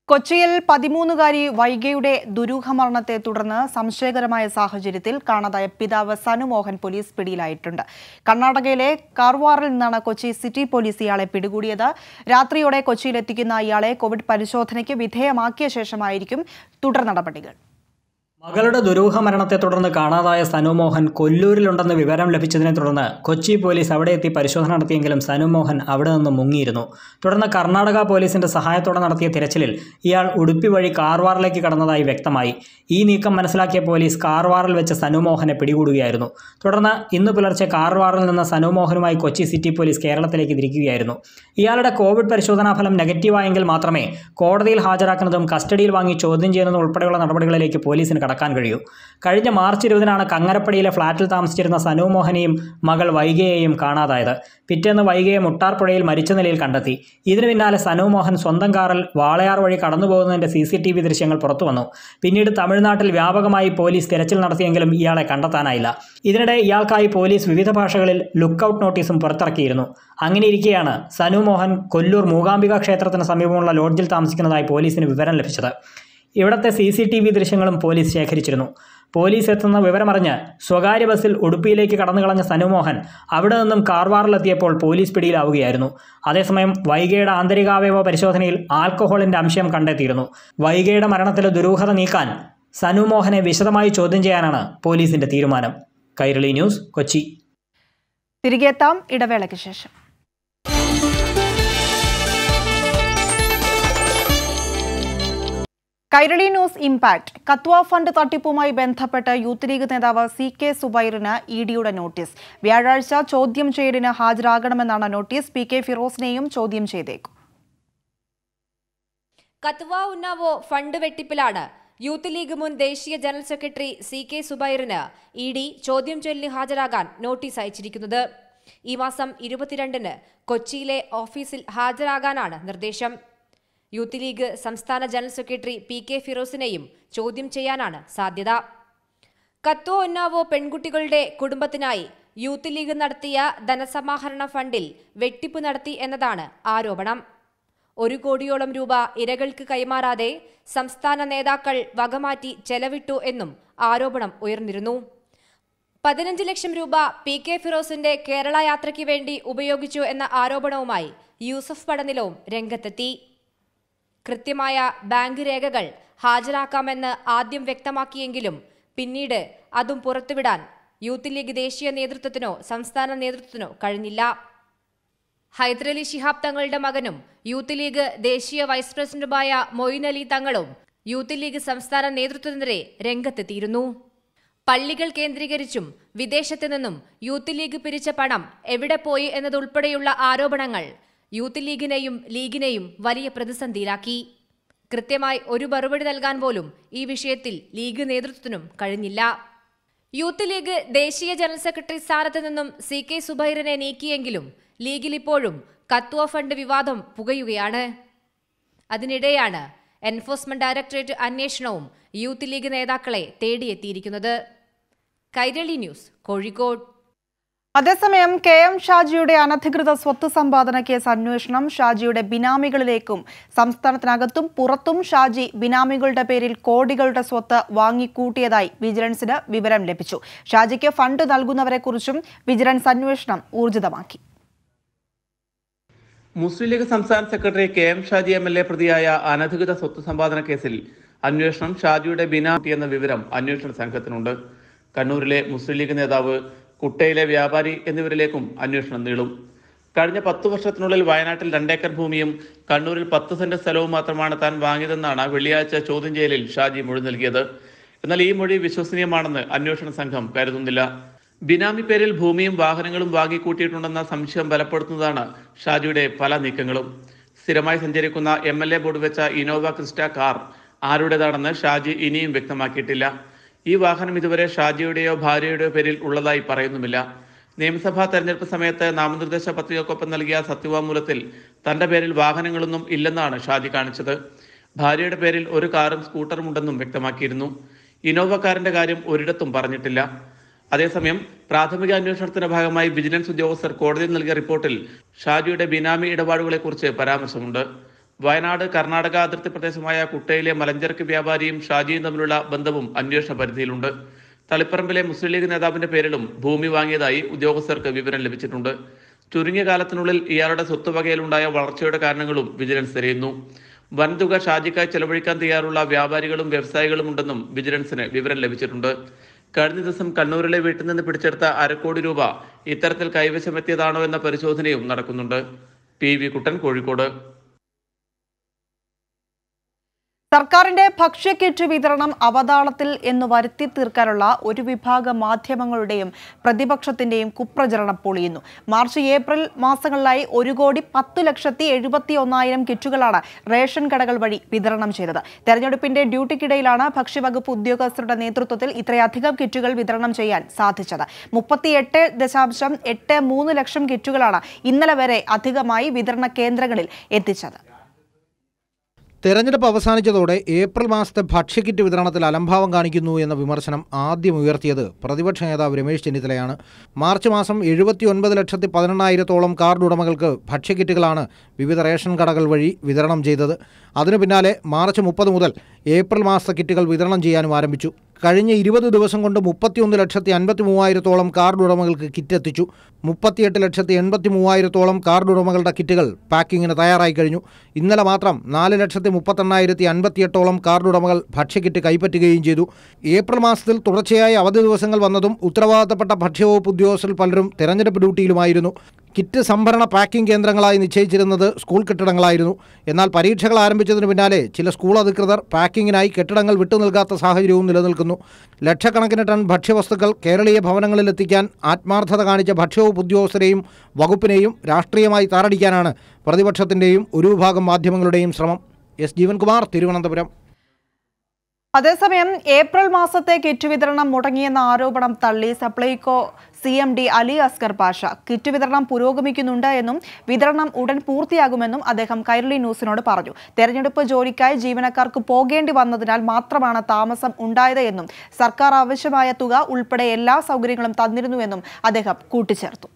കൊച്ചിയിൽ പതിമൂന്നുകാരി വൈഗയുടെ ദുരൂഹമരണത്തെ തുടർന്ന് സംശയകരമായ സാഹചര്യത്തിൽ കാണാതായ പിതാവ് സനുമോഹൻ പോലീസ് പിടിയിലായിട്ടുണ്ട് കർണാടകയിലെ കാർവാറിൽ നിന്നാണ് കൊച്ചി സിറ്റി പോലീസ് ഇയാളെ പിടികൂടിയത് രാത്രിയോടെ കൊച്ചിയിലെത്തിക്കുന്ന ഇയാളെ കോവിഡ് പരിശോധനയ്ക്ക് വിധേയമാക്കിയ ശേഷമായിരിക്കും തുടർ നടപടികൾ മകളുടെ ദുരൂഹ മരണത്തെ തുടർന്ന് കാണാതായ സനുമോഹൻ കൊല്ലൂരിലുണ്ടെന്ന് വിവരം ലഭിച്ചതിനെ തുടർന്ന് കൊച്ചി പോലീസ് അവിടെ എത്തി പരിശോധന നടത്തിയെങ്കിലും സനുമോഹൻ അവിടെ നിന്ന് മുങ്ങിയിരുന്നു തുടർന്ന് കർണാടക പോലീസിന്റെ സഹായത്തോടെ നടത്തിയ തിരച്ചിലിൽ ഇയാൾ ഉടുപ്പി വഴി കാർവാറിലേക്ക് കടന്നതായി വ്യക്തമായി ഈ നീക്കം മനസ്സിലാക്കിയ പോലീസ് കാർവാറിൽ വെച്ച് സനുമോഹനെ പിടികൂടുകയായിരുന്നു തുടർന്ന് ഇന്ന് പുലർച്ചെ കാർവാറിൽ നിന്ന് സനുമോഹനുമായി കൊച്ചി സിറ്റി പോലീസ് കേരളത്തിലേക്ക് തിരിക്കുകയായിരുന്നു ഇയാളുടെ കോവിഡ് പരിശോധനാ ഫലം നെഗറ്റീവായെങ്കിൽ മാത്രമേ കോടതിയിൽ ഹാജരാക്കുന്നതും കസ്റ്റഡിയിൽ വാങ്ങി ചോദ്യം ചെയ്യുന്നതും ഉൾപ്പെടെയുള്ള നടപടികളിലേക്ക് പോലീസിന് കടക്കാൻ കഴിയൂ കഴിഞ്ഞ മാർച്ച് ഇരുപതിനാണ് കങ്ങരപ്പടിയിലെ ഫ്ളാറ്റിൽ താമസിച്ചിരുന്ന സനു മോഹനെയും മകൾ വൈഗയെയും കാണാതായത് പിറ്റേന്ന് വൈഗയെ മുട്ടാർപ്പുഴയിൽ മരിച്ച നിലയിൽ കണ്ടെത്തി ഇതിനു പിന്നാലെ സനു മോഹൻ സ്വന്തം കാറിൽ വാളയാർ വഴി കടന്നുപോകുന്നതിന്റെ സി സി ടി വി ദൃശ്യങ്ങൾ പുറത്തുവന്നു പിന്നീട് തമിഴ്നാട്ടിൽ വ്യാപകമായി പോലീസ് തിരച്ചിൽ നടത്തിയെങ്കിലും ഇയാളെ കണ്ടെത്താനായില്ല ഇതിനിടെ ഇയാൾക്കായി പോലീസ് വിവിധ ഭാഷകളിൽ ലുക്കൌട്ട് നോട്ടീസും പുറത്തിറക്കിയിരുന്നു അങ്ങനെയിരിക്കെയാണ് സനു മോഹൻ കൊല്ലൂർ മൂകാംബിക ക്ഷേത്രത്തിന് സമീപമുള്ള ലോഡ്ജിൽ താമസിക്കുന്നതായി പോലീസിന് വിവരം ലഭിച്ചത് ഇവിടത്തെ സി സി ടി വി ദൃശ്യങ്ങളും പോലീസ് ശേഖരിച്ചിരുന്നു പോലീസ് എത്തുന്ന വിവരമറിഞ്ഞ് സ്വകാര്യ ബസ്സിൽ ഉടുപ്പിയിലേക്ക് കടന്നു കളഞ്ഞ സനുമോഹൻ അവിടെ നിന്നും കാർവാറിലെത്തിയപ്പോൾ പോലീസ് പിടിയിലാവുകയായിരുന്നു അതേസമയം വൈഗയുടെ ആന്തരികാവയവ പരിശോധനയിൽ ആൽക്കഹോളിന്റെ അംശം കണ്ടെത്തിയിരുന്നു വൈഗയുടെ മരണത്തിലെ ദുരൂഹത നീക്കാൻ സനുമോഹനെ വിശദമായി ചോദ്യം ചെയ്യാനാണ് പോലീസിന്റെ തീരുമാനം കൈരളി ന്യൂസ് കൊച്ചി തിരികെ എത്താം ഇടവേളയ്ക്ക് ശേഷം Kairali news impact Kathua fund തട്ടിപ്പുമായി ബന്ധപ്പെട്ട് യൂത്ത് ലീഗ് നേതാവ് സി കെ സുബൈറിന് ഇ ഡിയുടെ നോട്ടീസ് വ്യാഴാഴ്ച ചോദ്യം ചെയ്യലിന് ഹാജരാകണമെന്നാണ് നോട്ടീസ് പി കെ ഫിറോസിനെയും ചോദ്യം ചെയ്തേക്കും കത്വ ഉന്നാവോ ഫണ്ട് വെട്ടിപ്പിലാണ് യൂത്ത് ലീഗ് മുൻ ദേശീയ ജനറൽ സെക്രട്ടറി സി കെ സുബൈറിന് ഇ ഡി ചോദ്യം ചെയ്യലിന് ഹാജരാകാൻ നോട്ടീസ് അയച്ചിരിക്കുന്നത് ഈ മാസം ഇരുപത്തിരണ്ടിന് കൊച്ചിയിലെ ഓഫീസിൽ ഹാജരാകാനാണ് നിർദ്ദേശം യൂത്ത് ലീഗ് സംസ്ഥാന ജനറൽ സെക്രട്ടറി പി കെ ഫിറോസിനെയും ചോദ്യം ചെയ്യാനാണ് സാധ്യത കത്തോ ഉന്നാവോ പെൺകുട്ടികളുടെ കുടുംബത്തിനായി യൂത്ത് ലീഗ് നടത്തിയ ധനസമാഹരണ ഫണ്ടിൽ വെട്ടിപ്പ് നടത്തി എന്നതാണ് ആരോപണം ഒരു കോടിയോളം രൂപ ഇരകൾക്ക് കൈമാറാതെ സംസ്ഥാന നേതാക്കൾ വകമാറ്റി ചെലവിട്ടു എന്നും ആരോപണം ഉയർന്നിരുന്നു പതിനഞ്ച് ലക്ഷം രൂപ പി കെ ഫിറോസിന്റെ കേരള യാത്രയ്ക്ക് വേണ്ടി ഉപയോഗിച്ചു എന്ന ആരോപണവുമായി യൂസഫ് പടനിലവും രംഗത്തെത്തി കൃത്യമായ ബാങ്ക് രേഖകൾ ഹാജരാക്കാമെന്ന് ആദ്യം വ്യക്തമാക്കിയെങ്കിലും പിന്നീട് അതും പുറത്തുവിടാൻ യൂത്ത് ലീഗ് ദേശീയ നേതൃത്വത്തിനോ സംസ്ഥാന നേതൃത്വത്തിനോ കഴിഞ്ഞില്ല ഹൈദരലി ശിഹാബ് തങ്ങളുടെ മകനും യൂത്ത് ലീഗ് ദേശീയ വൈസ് പ്രസിഡന്റുമായ മൊയ്ൻ അലി തങ്ങളും യൂത്ത് ലീഗ് സംസ്ഥാന നേതൃത്വത്തിനെതിരെ രംഗത്തെത്തിയിരുന്നു പള്ളികൾ കേന്ദ്രീകരിച്ചും വിദേശത്ത് നിന്നും യൂത്ത് ലീഗ് പിരിച്ച പണം എവിടെ പോയി എന്നതുൾപ്പെടെയുള്ള ആരോപണങ്ങൾ യൂത്ത് ലീഗിനെയും ലീഗിനെയും വലിയ പ്രതിസന്ധിയിലാക്കി കൃത്യമായി ഒരു മറുപടി നൽകാൻ പോലും ഈ വിഷയത്തിൽ ലീഗ് നേതൃത്വത്തിനും കഴിഞ്ഞില്ല യൂത്ത് ലീഗ് ദേശീയ ജനറൽ സെക്രട്ടറി സ്ഥാനത്ത് നിന്നും സി കെ സുബൈറിനെ നീക്കിയെങ്കിലും ലീഗിൽ ഇപ്പോഴും കത്വ ഫണ്ട് വിവാദം പുകയുകയാണ് അതിനിടെയാണ് എൻഫോഴ്സ്മെന്റ് ഡയറക്ടറേറ്റ് അന്വേഷണവും യൂത്ത് ലീഗ് നേതാക്കളെ തേടിയെത്തിയിരിക്കുന്നത് കൈരളി ന്യൂസ് കോഴിക്കോട് അതേസമയം കെ എം ഷാജിയുടെ അനധികൃത സ്വത്ത് സമ്പാദന കേസ് അന്വേഷണം ഷാജിയുടെ ബിനാമികളിലേക്കും സംസ്ഥാനത്തിനകത്തും പുറത്തും ഷാജി ബിനാമികളുടെ പേരിൽ കോടികളുടെ സ്വത്ത് വാങ്ങിക്കൂട്ടിയതായി വിജിലൻസിന് വിവരം ലഭിച്ചു ഷാജിക്ക് ഫണ്ട് നൽകുന്നവരെക്കുറിച്ചും വിജിലൻസ് അന്വേഷണം ഊർജിതമാക്കി മുസ്ലിം ലീഗ് സംസ്ഥാന secretary K M Shaji M L A പ്രതിയായ അനധികൃത സ്വത്ത് സമ്പാദന കേസിൽ അന്വേഷണം ഷാജിയുടെ ബിനാമി എന്ന വിവരം അന്വേഷണ സംഘത്തിനുണ്ട് കണ്ണൂരിലെ മുസ്ലിം ലീഗ് നേതാവ് കുട്ടയിലെ വ്യാപാരി എന്നിവരിലേക്കും അന്വേഷണം നീളും കഴിഞ്ഞ പത്ത് വർഷത്തിനുള്ളിൽ വയനാട്ടിൽ രണ്ടേക്കർ ഭൂമിയും കണ്ണൂരിൽ പത്ത് സെന്റ് സ്ഥലവും മാത്രമാണ് താൻ വാങ്ങിയതെന്നാണ് വെള്ളിയാഴ്ച ചോദ്യം ചെയ്യലിൽ ഷാജി മൊഴി നൽകിയത് എന്നാൽ ഈ മൊഴി വിശ്വസനീയമാണെന്ന് അന്വേഷണ സംഘം കരുതുന്നില്ല ബിനാമി പേരിൽ ഭൂമിയും വാഹനങ്ങളും വാങ്ങിക്കൂട്ടിയിട്ടുണ്ടെന്ന സംശയം ബലപ്പെടുത്തുന്നതാണ് ഷാജിയുടെ പല നീക്കങ്ങളും സ്ഥിരമായി സഞ്ചരിക്കുന്ന എം എൽ എ ബോർഡ് വെച്ച ഇനോവ ക്രിസ്റ്റ കാർ ആരുടേതാണെന്ന് ഷാജി ഇനിയും വ്യക്തമാക്കിയിട്ടില്ല ഈ വാഹനം ഇതുവരെ ഷാജിയുടെയോ ഭാര്യയുടെയോ പേരിൽ ഉള്ളതായി പറയുന്നുമില്ല നിയമസഭാ തെരഞ്ഞെടുപ്പ് സമയത്ത് നാമനിർദ്ദേശ പത്രികക്കൊപ്പം നൽകിയ സത്യവാങ്മൂലത്തിൽ തന്റെ പേരിൽ വാഹനങ്ങളൊന്നും ഇല്ലെന്നാണ് ഷാജി കാണിച്ചത് ഭാര്യയുടെ പേരിൽ ഒരു കാറും സ്കൂട്ടറും ഉണ്ടെന്നും വ്യക്തമാക്കിയിരുന്നു ഇനോവ കാറിന്റെ കാര്യം ഒരിടത്തും പറഞ്ഞിട്ടില്ല അതേസമയം പ്രാഥമിക അന്വേഷണത്തിന്റെ ഭാഗമായി വിജിലൻസ് ഉദ്യോഗസ്ഥർ കോടതിയിൽ നൽകിയ റിപ്പോർട്ടിൽ ഷാജിയുടെ ബിനാമി ഇടപാടുകളെക്കുറിച്ച് പരാമർശമുണ്ട് വയനാട് കർണാടക അതിർത്തി പ്രദേശമായ കുട്ടയിലെ മലഞ്ചരക്ക് വ്യാപാരിയും ഷാജിയും തമ്മിലുള്ള ബന്ധവും അന്വേഷണ പരിധിയിലുണ്ട് തളിപ്പറമ്പിലെ മുസ്ലിം ലീഗ് നേതാവിന്റെ പേരിലും ഭൂമി വാങ്ങിയതായി ഉദ്യോഗസ്ഥർക്ക് വിവരം ലഭിച്ചിട്ടുണ്ട് ചുരുങ്ങിയ കാലത്തിനുള്ളിൽ ഇയാളുടെ സ്വത്തുവകയിലുണ്ടായ വളർച്ചയുടെ കാരണങ്ങളും വിജിലൻസ് തിരയുന്നു വൻതുക ഷാജിക്കായി ചെലവഴിക്കാൻ തയ്യാറുള്ള വ്യാപാരികളും വ്യവസായികളും ഉണ്ടെന്നും വിജിലൻസിന് വിവരം ലഭിച്ചിട്ടുണ്ട് കഴിഞ്ഞ ദിവസം കണ്ണൂരിലെ വീട്ടിൽ നിന്ന് പിടിച്ചെടുത്ത അരക്കോടി രൂപ ഇത്തരത്തിൽ കൈവശമെത്തിയതാണോ എന്ന പരിശോധനയും നടക്കുന്നുണ്ട് പി വി കുട്ടൻ കോഴിക്കോട് സർക്കാരിന്റെ ഭക്ഷ്യക്കിറ്റ് വിതരണം അവതാളത്തിൽ എന്ന് വരുത്തി തീർക്കാനുള്ള ഒരു വിഭാഗം മാധ്യമങ്ങളുടെയും പ്രതിപക്ഷത്തിന്റെയും കുപ്രചരണം പൊളിയുന്നു മാർച്ച് ഏപ്രിൽ മാസങ്ങളിലായി ഒരു കോടി പത്തു ലക്ഷത്തി എഴുപത്തി ഒന്നായിരം കിറ്റുകളാണ് റേഷൻ കടകൾ വഴി വിതരണം ചെയ്തത് തെരഞ്ഞെടുപ്പിന്റെ ഡ്യൂട്ടിക്കിടയിലാണ് ഭക്ഷ്യവകുപ്പ് ഉദ്യോഗസ്ഥരുടെ നേതൃത്വത്തിൽ ഇത്രയധികം കിറ്റുകൾ വിതരണം ചെയ്യാൻ സാധിച്ചത് മുപ്പത്തിയെട്ട് ദശാംശം എട്ട് മൂന്ന് ലക്ഷം കിറ്റുകളാണ് ഇന്നലെ വരെ അധികമായി വിതരണ കേന്ദ്രങ്ങളിൽ എത്തിച്ചത് തെരഞ്ഞെടുപ്പ് അവസാനിച്ചതോടെ ഏപ്രിൽ മാസത്തെ ഭക്ഷ്യക്കിറ്റ് വിതരണത്തിൽ അലംഭാവം കാണിക്കുന്നു എന്ന വിമർശനം ആദ്യം ഉയർത്തിയത് പ്രതിപക്ഷ നേതാവ് രമേശ് ചെന്നിത്തലയാണ് മാർച്ച് മാസം എഴുപത്തി ഒൻപത് ലക്ഷത്തി പതിനെണ്ണായിരത്തോളം കാർഡ് ഉടമകൾക്ക് ഭക്ഷ്യക്കിറ്റുകളാണ് വിവിധ റേഷൻ കടകൾ വഴി വിതരണം ചെയ്തത് അതിനു പിന്നാലെ മാർച്ച് മുപ്പത് മുതൽ ഏപ്രിൽ മാസത്തെ കിറ്റുകൾ വിതരണം ചെയ്യാനും ആരംഭിച്ചു കഴിഞ്ഞ ഇരുപത് ദിവസം കൊണ്ട് മുപ്പത്തിയൊന്ന് ലക്ഷത്തി അൻപത്തി മൂവായിരത്തോളം കാർഡ് ഉടമകൾക്ക് കിറ്റ് എത്തിച്ചു മുപ്പത്തിയെട്ട് ലക്ഷത്തി എൺപത്തി മൂവായിരത്തോളം കാർഡ് ഉടമകളുടെ കിറ്റുകൾ പാക്കിങ്ങിന് തയ്യാറായി കഴിഞ്ഞു ഇന്നലെ മാത്രം നാല് ലക്ഷത്തി മുപ്പത്തെണ്ണായിരത്തി അൻപത്തിയെട്ടോളം കാർഡ് ഉടമകൾ ഭക്ഷ്യക്കിറ്റ് കൈപ്പറ്റുകയും ചെയ്തു ഏപ്രിൽ മാസത്തിൽ തുടർച്ചയായി അവധി ദിവസങ്ങൾ വന്നതും ഉത്തരവാദിത്തപ്പെട്ട ഭക്ഷ്യവകുപ്പ് ഉദ്യോഗസ്ഥരിൽ പലരും തെരഞ്ഞെടുപ്പ് ഡ്യൂട്ടിയിലുമായിരുന്നു കിറ്റ് സംഭരണ പാക്കിംഗ് കേന്ദ്രങ്ങളായി നിശ്ചയിച്ചിരുന്നത് സ്കൂൾ കെട്ടിടങ്ങളായിരുന്നു എന്നാൽ പരീക്ഷകൾ ആരംഭിച്ചതിന് പിന്നാലെ ചില സ്കൂൾ അധികൃതർ പാക്കിങ്ങിനായി കെട്ടിടങ്ങൾ വിട്ടു നൽകാത്ത സാഹചര്യവും നിലനിൽക്കുന്നു ലക്ഷക്കണക്കിന് ടൺ ഭക്ഷ്യവസ്തുക്കൾ കേരളീയ ഭവനങ്ങളിലെത്തിക്കാൻ ആത്മാർത്ഥത കാണിച്ച ഭക്ഷ്യവകുപ്പ് ഉദ്യോഗസ്ഥരെയും വകുപ്പിനെയും രാഷ്ട്രീയമായി താറടിക്കാനാണ് പ്രതിപക്ഷത്തിൻ്റെയും ഒരു വിഭാഗം മാധ്യമങ്ങളുടെയും ശ്രമം എസ് ജീവൻകുമാർ തിരുവനന്തപുരം അതേസമയം ഏപ്രിൽ മാസത്തെ കിറ്റ് വിതരണം മുടങ്ങിയെന്ന ആരോപണം തള്ളി Supplyco C M D Ali Askar Pasha kit വിതരണം പുരോഗമിക്കുന്നുണ്ട് എന്നും വിതരണം ഉടൻ പൂർത്തിയാകുമെന്നും അദ്ദേഹം കൈരളി ന്യൂസിനോട് പറഞ്ഞു തെരഞ്ഞെടുപ്പ് ജോലിക്കായി ജീവനക്കാർക്ക് പോകേണ്ടി വന്നതിനാൽ മാത്രമാണ് താമസം ഉണ്ടായത് എന്നും സർക്കാർ ആവശ്യമായ തുക ഉൾപ്പെടെ എല്ലാ സൗകര്യങ്ങളും തന്നിരുന്നുവെന്നും അദ്ദേഹം കൂട്ടിച്ചേർത്തു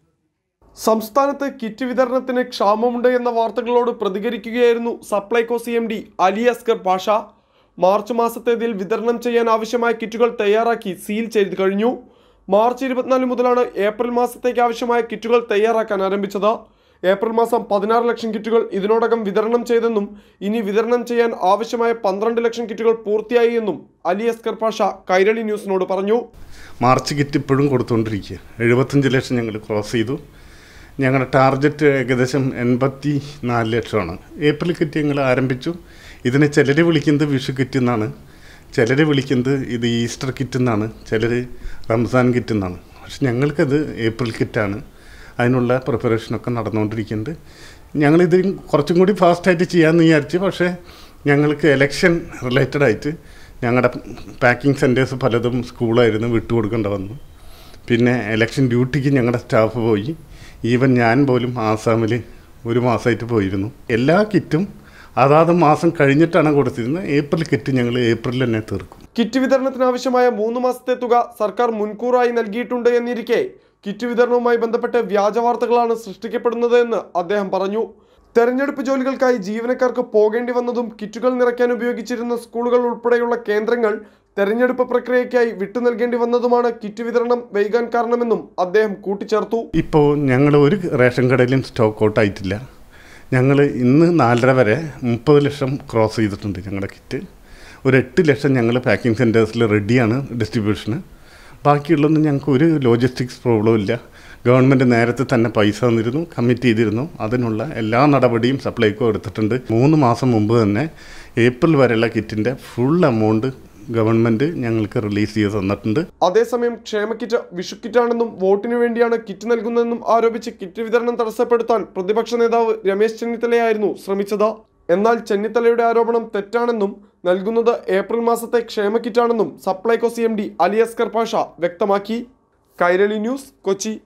സംസ്ഥാനത്ത് കിറ്റ് വിതരണത്തിന് ക്ഷാമമുണ്ട് എന്ന വാർത്തകളോട് പ്രതികരിക്കുകയായിരുന്നു Supplyco C M D Ali Askar Pasha March മാസത്തേതിൽ വിതരണം ചെയ്യാൻ ആവശ്യമായ കിറ്റുകൾ തയ്യാറാക്കി സീൽ ചെയ്ത് കഴിഞ്ഞു മാർച്ച് ഇരുപത്തിനാല് മുതലാണ് ഏപ്രിൽ മാസത്തേക്ക് ആവശ്യമായ കിറ്റുകൾ തയ്യാറാക്കാൻ ആരംഭിച്ചത് ഏപ്രിൽ മാസം പതിനാറ് ലക്ഷം കിറ്റുകൾ ഇതിനോടകം വിതരണം ചെയ്തെന്നും ഇനി വിതരണം ചെയ്യാൻ ആവശ്യമായ പന്ത്രണ്ട് ലക്ഷം കിറ്റുകൾ പൂർത്തിയായി എന്നും അലി അസ്കർ പാഷ കൈരളി ന്യൂസിനോട് പറഞ്ഞു മാർച്ച് കിറ്റ് ഇപ്പോഴും കൊടുത്തുകൊണ്ടിരിക്കുക എഴുപത്തഞ്ച് ലക്ഷം ഞങ്ങൾ ക്രോസ് ചെയ്തു ഞങ്ങളുടെ ടാർഗറ്റ് ഏകദേശം എൺപത്തി നാല് ലക്ഷമാണ് ഏപ്രിൽ കിറ്റ് ഞങ്ങൾ ആരംഭിച്ചു ഇതിനെ ചിലർ വിളിക്കുന്നത് വിഷു കിറ്റ് എന്നാണ് ചിലർ വിളിക്കുന്നത് ഇത് ഈസ്റ്റർ കിറ്റ് എന്നാണ് ചിലർ റംസാൻ കിറ്റ് എന്നാണ് പക്ഷെ ഞങ്ങൾക്കത് ഏപ്രിൽ കിറ്റാണ് അതിനുള്ള പ്രിപ്പറേഷനൊക്കെ നടന്നുകൊണ്ടിരിക്കുന്നുണ്ട് ഞങ്ങളിത് കുറച്ചും കൂടി ഫാസ്റ്റായിട്ട് ചെയ്യാമെന്ന് വിചാരിച്ചു പക്ഷേ ഞങ്ങൾക്ക് എലക്ഷൻ റിലേറ്റഡ് ആയിട്ട് ഞങ്ങളുടെ പാക്കിംഗ് സെൻറ്റേഴ്സ് പലതും സ്കൂളായിരുന്നു വിട്ടുകൊടുക്കേണ്ട വന്നു പിന്നെ എലക്ഷൻ ഡ്യൂട്ടിക്ക് ഞങ്ങളുടെ സ്റ്റാഫ് പോയി ഈവൻ ഞാൻ പോലും ആസാമിൽ ഒരു മാസമായിട്ട് പോയിരുന്നു എല്ലാ കിറ്റും അതാത് മാസം കഴിഞ്ഞിട്ടാണ് കൊടുത്തിരുന്നത് ഏപ്രിൽ കിറ്റ് ഞങ്ങൾ ഏപ്രിൽ തന്നെ തീർക്കും കിറ്റ് വിതരണത്തിന് ആവശ്യമായ മൂന്ന് മാസത്തെ തുക സർക്കാർ മുൻകൂറായി നൽകിയിട്ടുണ്ട് എന്നിരിക്കെ കിറ്റ് വിതരണവുമായി ബന്ധപ്പെട്ട് വ്യാജ വാർത്തകളാണ് സൃഷ്ടിക്കപ്പെടുന്നത് എന്ന് അദ്ദേഹം പറഞ്ഞു തെരഞ്ഞെടുപ്പ് ജോലികൾക്കായി ജീവനക്കാർക്ക് പോകേണ്ടി വന്നതും കിറ്റുകൾ നിറയ്ക്കാൻ ഉപയോഗിച്ചിരുന്ന സ്കൂളുകൾ ഉൾപ്പെടെയുള്ള കേന്ദ്രങ്ങൾ തെരഞ്ഞെടുപ്പ് പ്രക്രിയയ്ക്കായി വിട്ടു നൽകേണ്ടി വന്നതുമാണ് കിറ്റ് വിതരണം വൈകാൻ കാരണമെന്നും അദ്ദേഹം കൂട്ടിച്ചേർത്തു ഇപ്പോൾ ഞങ്ങൾ ഒരു റേഷൻ കടയിലും സ്റ്റോക്ക് ഔട്ട് ആയിട്ടില്ല ഞങ്ങൾ ഇന്ന് നാലര വരെ മുപ്പത് ലക്ഷം ക്രോസ് ചെയ്തിട്ടുണ്ട് ഞങ്ങളുടെ കിറ്റ് ഒരു എട്ട് ലക്ഷം ഞങ്ങൾ പാക്കിംഗ് സെൻറ്റേഴ്സിൽ റെഡിയാണ് ഡിസ്ട്രിബ്യൂഷന് ബാക്കിയുള്ളൊന്നും ഞങ്ങൾക്ക് ഒരു ലോജിസ്റ്റിക്സ് പ്രോബ്ലം ഇല്ല ഗവൺമെൻറ് നേരത്തെ തന്നെ പൈസ തന്നിരുന്നു കമ്മിറ്റ് ചെയ്തിരുന്നു അതിനുള്ള എല്ലാ നടപടിയും സപ്ലൈകോ എടുത്തിട്ടുണ്ട് മൂന്ന് മാസം മുമ്പ് തന്നെ ഏപ്രിൽ വരെയുള്ള കിറ്റിൻ്റെ ഫുൾ എമൗണ്ട് ഗവൺമെൻറ് ഞങ്ങൾക്ക് റിലീസ് ചെയ്ത് തന്നിട്ടുണ്ട് അതേസമയം ക്ഷേമ കിറ്റ് വിഷു കിറ്റാണെന്നും വോട്ടിനു വേണ്ടിയാണ് കിറ്റ് നൽകുന്നതെന്നും ആരോപിച്ച് കിറ്റ് വിതരണം തടസ്സപ്പെടുത്താൻ പ്രതിപക്ഷ നേതാവ് രമേശ് ചെന്നിത്തലയായിരുന്നു ശ്രമിച്ചത് എന്നാൽ ചെന്നിത്തലയുടെ ആരോപണം തെറ്റാണെന്നും നൽകുന്നത് ഏപ്രിൽ മാസത്തെ ക്ഷേമ കിറ്റാണെന്നും Supplyco C M D Ali Askar Pasha വ്യക്തമാക്കി കൈരളി ന്യൂസ് കൊച്ചി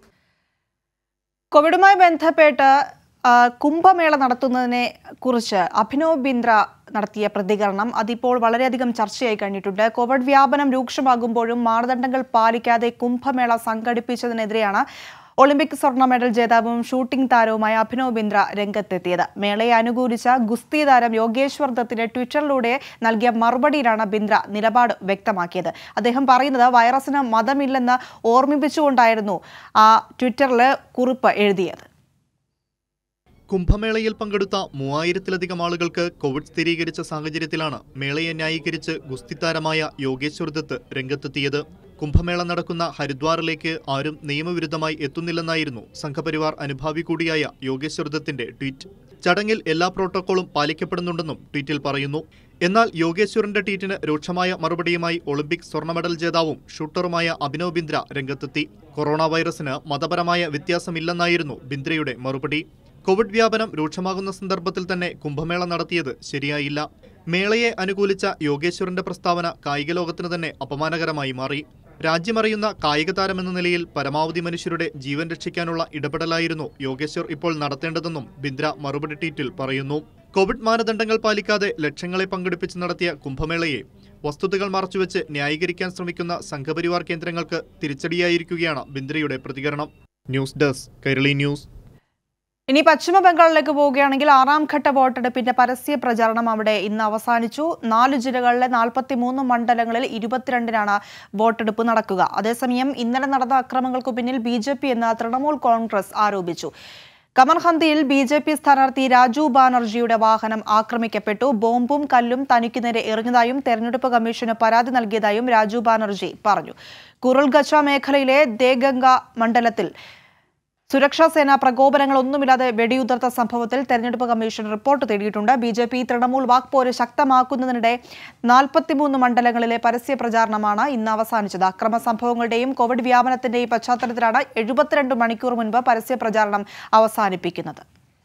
കോവിഡുമായി ബന്ധപ്പെട്ട് ആ, കുംഭമേള നടത്തുന്നതിനെ കുറിച്ച് അഭിനവ് ബിന്ദ്ര നടത്തിയ പ്രതികരണം അതിപ്പോൾ വളരെയധികം ചർച്ചയായി കഴിഞ്ഞിട്ടുണ്ട് കോവിഡ് വ്യാപനം രൂക്ഷമാകുമ്പോഴും മാനദണ്ഡങ്ങൾ പാലിക്കാതെ കുംഭമേള സംഘടിപ്പിച്ചതിനെതിരെയാണ് ഒളിമ്പിക് സ്വർണ്ണ മെഡൽ ജേതാവും ഷൂട്ടിംഗ് താരവുമായ അഭിനവ് ബിന്ദ്ര രംഗത്തെത്തിയത് മേളയെ അനുകൂലിച്ച ഗുസ്തി താരം യോഗേശ്വർ ദത്തിന് ട്വിറ്ററിലൂടെ നൽകിയ മറുപടിയിലാണ് ബിന്ദ്ര നിലപാട് വ്യക്തമാക്കിയത് അദ്ദേഹം പറയുന്നത് വൈറസിന് മതമില്ലെന്ന് ഓർമ്മിപ്പിച്ചുകൊണ്ടായിരുന്നു ആ ട്വിറ്ററിൽ കുറിപ്പ് എഴുതിയത് കുംഭമേളയിൽ പങ്കെടുത്ത മൂവായിരത്തിലധികം ആളുകൾക്ക് കോവിഡ് സ്ഥിരീകരിച്ച സാഹചര്യത്തിലാണ് മേളയെ ന്യായീകരിച്ച് ഗുസ്തിത്താരമായ യോഗേശ്വർ ദത്ത് രംഗത്തെത്തിയത് കുംഭമേള നടക്കുന്ന ഹരിദ്വാറിലേക്ക് ആരും നിയമവിരുദ്ധമായി എത്തുന്നില്ലെന്നായിരുന്നു സംഘപരിവാർ അനുഭാവി കൂടിയായ യോഗേശ്വർ ദത്തിന്റെ ട്വീറ്റ് ചടങ്ങിൽ എല്ലാ പ്രോട്ടോക്കോളും പാലിക്കപ്പെടുന്നുണ്ടെന്നും ട്വീറ്റിൽ പറയുന്നു എന്നാൽ യോഗേശ്വറിന്റെ ട്വീറ്റിന് രൂക്ഷമായ മറുപടിയുമായി ഒളിമ്പിക് സ്വർണ്ണ മെഡൽ ജേതാവും ഷൂട്ടറുമായ അഭിനവ് ബിന്ദ്ര രംഗത്തെത്തി കൊറോണ വൈറസിന് മതപരമായ വ്യത്യാസമില്ലെന്നായിരുന്നു ബിന്ദ്രയുടെ മറുപടി കോവിഡ് വ്യാപനം രൂക്ഷമാകുന്ന സന്ദർഭത്തിൽ തന്നെ കുംഭമേള നടത്തിയത് ശരിയായില്ല മേളയെ അനുകൂലിച്ച യോഗേശ്വറിന്റെ പ്രസ്താവന കായിക ലോകത്തിന് തന്നെ അപമാനകരമായി മാറി രാജ്യമറിയുന്ന കായിക താരമെന്ന നിലയിൽ പരമാവധി മനുഷ്യരുടെ ജീവൻ രക്ഷിക്കാനുള്ള ഇടപെടലായിരുന്നു യോഗേശ്വർ ഇപ്പോൾ നടത്തേണ്ടതെന്നും ബിന്ദ്ര മറുപടി ട്വീറ്റിൽ പറയുന്നു കോവിഡ് മാനദണ്ഡങ്ങൾ പാലിക്കാതെ ലക്ഷങ്ങളെ പങ്കെടുപ്പിച്ച് നടത്തിയ കുംഭമേളയെ വസ്തുതകൾ മറച്ചുവെച്ച് ന്യായീകരിക്കാൻ ശ്രമിക്കുന്ന സംഘപരിവാർ കേന്ദ്രങ്ങൾക്ക് തിരിച്ചടിയായിരിക്കുകയാണ് ബിന്ദ്രയുടെ പ്രതികരണം ന്യൂസ് ഡെസ്ക് കൈരളി ന്യൂസ് ഇനി പശ്ചിമ ബംഗാളിലേക്ക് പോവുകയാണെങ്കിൽ ആറാം ഘട്ട വോട്ടെടുപ്പിന്റെ പരസ്യ പ്രചാരണം അവിടെ ഇന്ന് അവസാനിച്ചു നാല് ജില്ലകളിലെ നാൽപ്പത്തി മൂന്ന് മണ്ഡലങ്ങളിൽ ഇരുപത്തിരണ്ടിനാണ് വോട്ടെടുപ്പ് നടക്കുക അതേസമയം ഇന്നലെ നടന്ന അക്രമങ്ങൾക്കു പിന്നിൽ ബി ജെ പി എന്ന് തൃണമൂൽ കോൺഗ്രസ് ആരോപിച്ചു കമർഹന്തിയിൽ ബി ജെ പി സ്ഥാനാർത്ഥി രാജു ബാനർജിയുടെ വാഹനം ആക്രമിക്കപ്പെട്ടു ബോംബും കല്ലും തനിക്ക് നേരെ എറിഞ്ഞതായും തെരഞ്ഞെടുപ്പ് കമ്മീഷന് പരാതി നൽകിയതായും രാജു ബാനർജി പറഞ്ഞു കുറൽഗച്ച മേഖലയിലെ ദേഗംഗ മണ്ഡലത്തിൽ സുരക്ഷാ സേന പ്രകോപനങ്ങളൊന്നുമില്ലാതെ വെടിയുതിർത്ത സംഭവത്തിൽ തെരഞ്ഞെടുപ്പ് കമ്മീഷൻ റിപ്പോർട്ട് തേടിയിട്ടുണ്ട് ബി ജെ പി തൃണമൂൽ വാക്പോര് ശക്തമാക്കുന്നതിനിടെ നാൽപ്പത്തിമൂന്ന് മണ്ഡലങ്ങളിലെ പരസ്യ പ്രചാരണമാണ് ഇന്ന് അവസാനിച്ചത് അക്രമ സംഭവങ്ങളുടെയും കോവിഡ് വ്യാപനത്തിന്റെയും പശ്ചാത്തലത്തിലാണ് എഴുപത്തിരണ്ട് മണിക്കൂർ മുൻപ് പരസ്യ പ്രചാരണം അവസാനിപ്പിക്കുന്നത്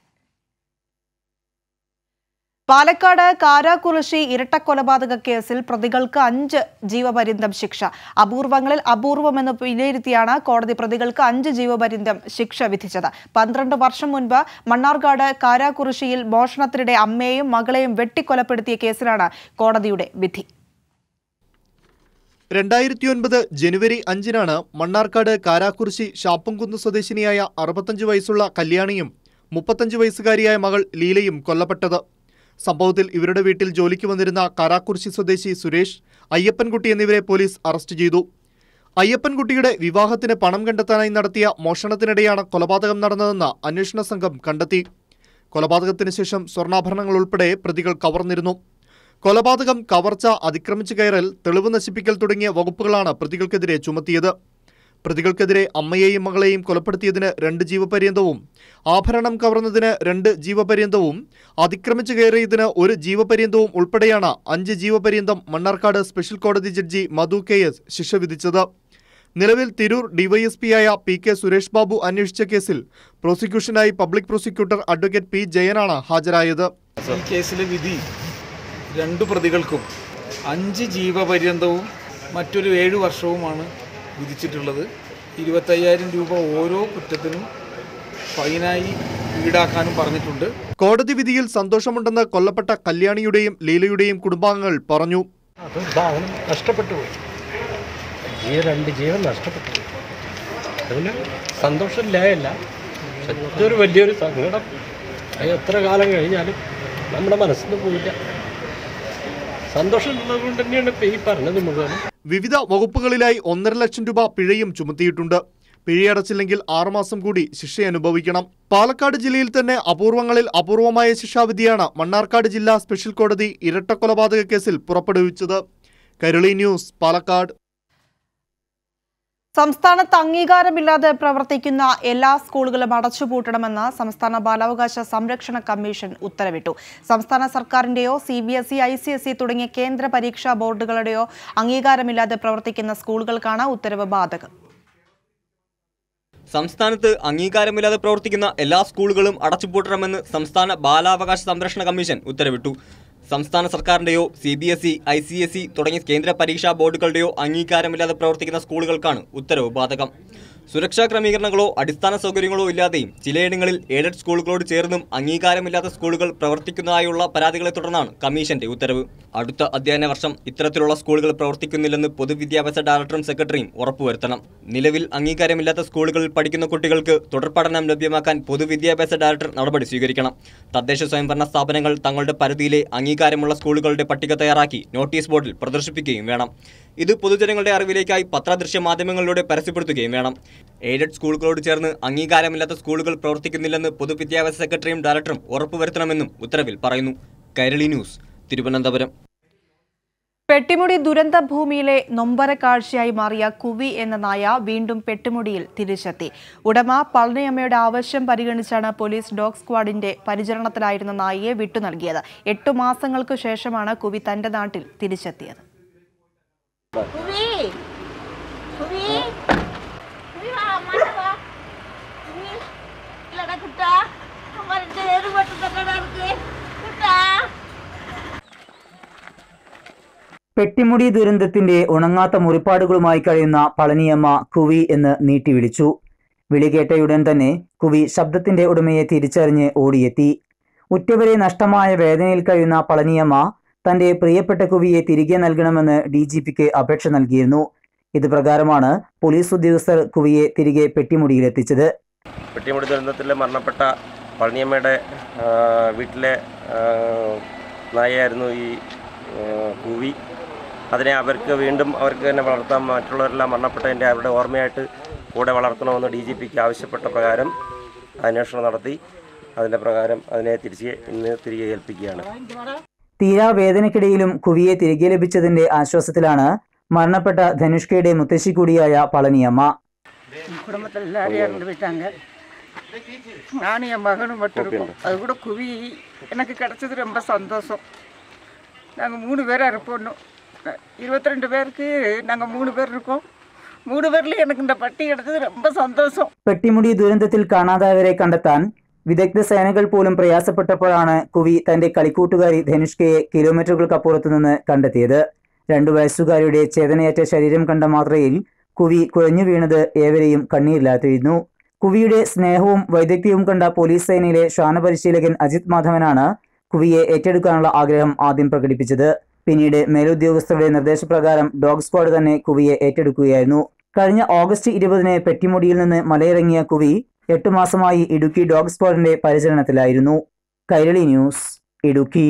പാലക്കാട് കാരാക്കുറിശി ഇരട്ടക്കൊലപാതക കേസിൽ പ്രതികൾക്ക് അഞ്ച് ജീവപര്യന്തം ശിക്ഷ അപൂർവങ്ങളിൽ അപൂർവമെന്ന് വിലയിരുത്തിയാണ് കോടതി പ്രതികൾക്ക് അഞ്ച് ജീവപര്യന്തം ശിക്ഷ വിധിച്ചത് പന്ത്രണ്ട് വർഷം മുൻപ് മണ്ണാർക്കാട് കാരാക്കുറിശിയിൽ മോഷണത്തിനിടെ അമ്മയെയും മകളെയും വെട്ടിക്കൊലപ്പെടുത്തിയ കേസിലാണ് കോടതിയുടെ വിധി രണ്ടായിരത്തി ഒൻപത് ജനുവരി അഞ്ചിനാണ് മണ്ണാർക്കാട് കാരാക്കുറിശി ഷാപ്പുംകുന്ന് സ്വദേശിനിയായ അറുപത്തഞ്ച് വയസ്സുള്ള കല്യാണിയും മുപ്പത്തഞ്ച് വയസ്സുകാരിയായ മകൾ ലീലയും കൊല്ലപ്പെട്ടത് സംഭവത്തിൽ ഇവരുടെ വീട്ടിൽ ജോലിക്ക് വന്നിരുന്ന കാരാക്കുറിശി സ്വദേശി സുരേഷ് അയ്യപ്പൻകുട്ടി എന്നിവരെ പോലീസ് അറസ്റ്റ് ചെയ്തു അയ്യപ്പൻകുട്ടിയുടെ വിവാഹത്തിന് പണം കണ്ടെത്താനായി നടത്തിയ മോഷണത്തിനിടെയാണ് കൊലപാതകം നടന്നതെന്ന് അന്വേഷണ സംഘം കണ്ടെത്തി കൊലപാതകത്തിന് ശേഷം സ്വർണ്ണാഭരണങ്ങൾ ഉൾപ്പെടെ പ്രതികൾ കവർന്നിരുന്നു കൊലപാതകം കവർച്ച അതിക്രമിച്ചു കയറൽ തെളിവ് നശിപ്പിക്കൽ തുടങ്ങിയ വകുപ്പുകളാണ് പ്രതികൾക്കെതിരെ ചുമത്തിയത് പ്രതികൾക്കെതിരെ അമ്മയെയും മകളെയും കൊലപ്പെടുത്തിയതിന് രണ്ട് ജീവപര്യന്തവും ആഭരണം കവർന്നതിന് രണ്ട് ജീവപര്യന്തവും അതിക്രമിച്ചു കയറിയതിന് ഒരു ജീവപര്യന്തവും ഉൾപ്പെടെയാണ് അഞ്ച് ജീവപര്യന്തം മണ്ണാർക്കാട് സ്പെഷ്യൽ കോടതി ജഡ്ജി മധു കെ എസ് ശിക്ഷ വിധിച്ചത് നിലവിൽ തിരൂർ ഡിവൈഎസ്പിയായ പി കെ സുരേഷ് ബാബു അന്വേഷിച്ച കേസിൽ പ്രോസിക്യൂഷനായി പബ്ലിക് പ്രോസിക്യൂട്ടർ അഡ്വക്കേറ്റ് പി ജയനാണ് ഹാജരായത് ഈ കേസിലെ വിധി രണ്ടു പ്രതികൾക്കും അഞ്ച് ജീവപര്യന്തവും മറ്റൊരു ഏഴ് വർഷവുമാണ് വിധിച്ചിട്ടുള്ളത് ഇരുപത്തയ്യായിരം രൂപ ഓരോ കുറ്റത്തിനും ഫൈനായി ഈടാക്കാനും പറഞ്ഞിട്ടുണ്ട് കോടതി വിധിയിൽ സന്തോഷമുണ്ടെന്ന് കൊല്ലപ്പെട്ട കല്യാണിയുടെയും ലീലയുടെയും കുടുംബാംഗങ്ങൾ പറഞ്ഞു അത് വാഹനം നഷ്ടപ്പെട്ടു പോയി ജീവ രണ്ട് ജീവൻ നഷ്ടപ്പെട്ടു പോയി അതിന് സന്തോഷമില്ലായല്ല പക്ഷെ ഇതൊരു വലിയൊരു സങ്കടം അത് എത്ര കാലം കഴിഞ്ഞാലും നമ്മുടെ മനസ്സിൽ നിന്ന് പോയില്ല സന്തോഷമുള്ളത് കൊണ്ട് തന്നെയാണ് ഇപ്പം ഈ പറഞ്ഞത് മുഴുവനും വിവിധ വകുപ്പുകളിലായി ഒന്നര ലക്ഷം രൂപ പിഴയും ചുമത്തിയിട്ടുണ്ട് പിഴയടച്ചില്ലെങ്കിൽ ആറുമാസം കൂടി ശിക്ഷ അനുഭവിക്കണം പാലക്കാട് ജില്ലയിൽ തന്നെ അപൂർവങ്ങളിൽ അപൂർവമായ ശിക്ഷാവിധിയാണ് മണ്ണാർക്കാട് ജില്ലാ സ്പെഷ്യൽ കോടതി ഇരട്ടക്കൊലപാതക കേസിൽ പുറപ്പെടുവിച്ചത് കൈരളി ന്യൂസ് പാലക്കാട് സംസ്ഥാനത്ത് അംഗീകാരമില്ലാതെ പ്രവർത്തിക്കുന്ന എല്ലാ സ്കൂളുകളും അടച്ചുപൂട്ടണമെന്ന് സംസ്ഥാന ബാലാവകാശ സംരക്ഷണ കമ്മീഷൻ ഉത്തരവിട്ടു സംസ്ഥാന സർക്കാരിന്റെയോ C B S E I C S E തുടങ്ങിയ കേന്ദ്ര പരീക്ഷാ ബോർഡുകളുടെയോ അംഗീകാരമില്ലാതെ പ്രവർത്തിക്കുന്ന സ്കൂളുകൾക്കാണ് ഉത്തരവ് ബാധകം സംസ്ഥാനത്ത് അംഗീകാരമില്ലാതെ പ്രവർത്തിക്കുന്ന എല്ലാ സ്കൂളുകളും അടച്ചുപൂട്ടണമെന്ന് സംസ്ഥാന ബാലാവകാശ സംരക്ഷണ കമ്മീഷൻ ഉത്തരവിട്ടു സംസ്ഥാന സർക്കാരിന്റെയോ C B S E I C S E തുടങ്ങിയ കേന്ദ്ര പരീക്ഷാ ബോർഡുകളുടെയോ അംഗീകാരമില്ലാതെ പ്രവർത്തിക്കുന്ന സ്കൂളുകൾക്കാണ് ഉത്തരവ് ബാധകം സുരക്ഷാ ക്രമീകരണങ്ങളോ അടിസ്ഥാന സൗകര്യങ്ങളോ ഇല്ലാതെയും ചിലയിടങ്ങളിൽ എയ്ഡഡ് സ്കൂളുകളോട് ചേർന്നും അംഗീകാരമില്ലാത്ത സ്കൂളുകൾ പ്രവർത്തിക്കുന്നതായുള്ള പരാതികളെ തുടർന്നാണ് കമ്മീഷന്റെ ഉത്തരവ് അടുത്ത അധ്യയന വർഷം ഇത്തരത്തിലുള്ള സ്കൂളുകൾ പ്രവർത്തിക്കുന്നില്ലെന്ന് പൊതുവിദ്യാഭ്യാസ ഡയറക്ടറും സെക്രട്ടറിയും ഉറപ്പുവരുത്തണം നിലവിൽ അംഗീകാരമില്ലാത്ത സ്കൂളുകളിൽ പഠിക്കുന്ന കുട്ടികൾക്ക് തുടർപഠനം ലഭ്യമാക്കാൻ പൊതുവിദ്യാഭ്യാസ ഡയറക്ടർ നടപടി സ്വീകരിക്കണം തദ്ദേശ സ്വയംഭരണ സ്ഥാപനങ്ങൾ തങ്ങളുടെ പരിധിയിലെ അംഗീകാരമുള്ള സ്കൂളുകളുടെ പട്ടിക തയ്യാറാക്കി നോട്ടീസ് ബോർഡിൽ പ്രദർശിപ്പിക്കുകയും വേണം ഇത് പൊതുജനങ്ങളുടെ അറിവിലേക്കായി പത്രദൃശ്യ മാധ്യമങ്ങളിലൂടെ പരസ്യപ്പെടുത്തുകയും വേണം എയ്ഡഡ് സ്കൂളുകളോട് ചേർന്ന് അംഗീകാരമില്ലാത്ത സ്കൂളുകൾ പ്രവർത്തിക്കുന്നില്ലെന്ന് പൊതുവിദ്യാഭ്യാസ സെക്രട്ടറിയും ഡയറക്ടറും ഉറപ്പുവരുത്തണമെന്നും ഉത്തരവിൽ പറയുന്നു കൈരളി ന്യൂസ് തിരുവനന്തപുരം പെട്ടിമുടി ദുരന്ത ഭൂമിയിലെ നൊമ്പര കാഴ്ചയായി മാറിയ കുവി എന്ന നായ വീണ്ടും പെട്ടിമുടിയിൽ തിരിച്ചെത്തി ഉടമ പളനിയമ്മയുടെ ആവശ്യം പരിഗണിച്ചാണ് പോലീസ് ഡോഗ് സ്ക്വാഡിന്റെ പരിചരണത്തിലായിരുന്ന നായയെ വിട്ടു നൽകിയത് എട്ടു മാസങ്ങൾക്കു ശേഷമാണ് കുവി തന്റെ നാട്ടിൽ തിരിച്ചെത്തിയത് കുവി കുവി കുവി വാ അമ്മാന്റെ വാ കുവി ഇല്ലടാ കുട്ടാ അമ്മാരുടെ ഏത് പറ്റുന്നല്ലടാ എനിക്ക് കുട്ടാ പെട്ടിമുടി ദുരന്തത്തിന്റെ ഉണങ്ങാത്ത മുറിപ്പാടുകളുമായി കഴിയുന്ന പളനിയമ്മ കുവി എന്ന് നീട്ടി വിളിച്ചു വിളി കേട്ടയുടൻ തന്നെ കുവി ശബ്ദത്തിന്റെ ഉടമയെ തിരിച്ചറിഞ്ഞ് ഓടിയെത്തി ഉറ്റവരെ നഷ്ടമായ വേദനയിൽ കഴിയുന്ന പളനിയമ്മ തന്റെ പ്രിയപ്പെട്ട കുവിയെ തിരികെ നൽകണമെന്ന് ഡി ജി പിക്ക് അപേക്ഷ നൽകിയിരുന്നു ഇത് പ്രകാരമാണ് പോലീസ് ഉദ്യോഗസ്ഥർ കുവിയെ തിരികെ പെട്ടിമുടിയിലെത്തിച്ചത് പെട്ടിമുടി ദുരന്തത്തിൽ മരണപ്പെട്ട പളനിയമ്മയുടെ ആ, വീട്ടിലെ ആ, നായയായിരുന്നു ഈ ആ, കൂവി അതിനെ അവർക്ക് വീണ്ടും അവർക്ക് തന്നെ വളർത്താൻ മറ്റുള്ളവരെല്ലാം മരണപ്പെട്ടതിൻ്റെ അവരുടെ ഓർമ്മയായിട്ട് കൂടെ വളർത്തണമെന്ന് ഡി ജി പിക്ക് ആവശ്യപ്പെട്ട പ്രകാരം അന്വേഷണം നടത്തി അതിൻ്റെ പ്രകാരം അതിനെ തിരിച്ച് ഇന്ന് തിരികെ ഏൽപ്പിക്കുകയാണ് തീരാ വേദനയ്ക്കിടയിലും കുവിയെ തിരികെ ലഭിച്ചതിന്റെ ആശ്വാസത്തിലാണ് മരണപ്പെട്ട ധനുഷ്കയുടെ മുത്തശ്ശി കൂടിയായ പളനിയമ്മ குடும்பத்தில் எல்லாரும் இறந்து போயிட்டாங்க நானும் என் மகனும் மட்டும் இருக்கோம் அது கூட குவி எனக்கு கிடைச்சது ரொம்ப சந்தோஷம் நாங்கள் மூணு பேராக இருப்போம் இன்னும் இருபத்தி ரெண்டு பேருக்கு நாங்கள் மூணு பேர் இருக்கோம் மூணு பேர்ல எனக்கு இந்த பட்டி கிடைச்சது ரொம்ப சந்தோஷம் പെട്ടിമുടി ദുരന്തത്തിൽ കാണാതായവരെ കണ്ടെത്താൻ വിദഗ്ധ സേനകൾ പോലും പ്രയാസപ്പെട്ടപ്പോഴാണ് കുവി തന്റെ കളിക്കൂട്ടുകാരി ധനുഷ്കയെ കിലോമീറ്ററുകൾക്കപ്പുറത്തു നിന്ന് കണ്ടെത്തിയത് രണ്ടു വയസ്സുകാരിയുടെ ചേതനയേറ്റ ശരീരം കണ്ട മാത്രയിൽ കുവി കുഴഞ്ഞു വീണത് ഏവരെയും കണ്ണീരിലാത്തിയിരുന്നു കുവിയുടെ സ്നേഹവും വൈദഗ്ധ്യവും കണ്ട പോലീസ് സേനയിലെ ശ്വാന പരിശീലകൻ അജിത് മാധവനാണ് കുവിയെ ഏറ്റെടുക്കാനുള്ള ആഗ്രഹം ആദ്യം പ്രകടിപ്പിച്ചത് പിന്നീട് മേലുദ്യോഗസ്ഥരുടെ നിർദ്ദേശപ്രകാരം ഡോഗ് സ്ക്വാഡ് തന്നെ കുവിയെ ഏറ്റെടുക്കുകയായിരുന്നു കഴിഞ്ഞ ഓഗസ്റ്റ് ഇരുപതിന് പെട്ടിമുടിയിൽ നിന്ന് മലയിറങ്ങിയ കുവി എട്ടു മാസമായി ഇടുക്കി ഡോഗ് സ്ക്വാഡിന്റെ പരിചരണത്തിലായിരുന്നു കൈരളി ന്യൂസ് ഇടുക്കി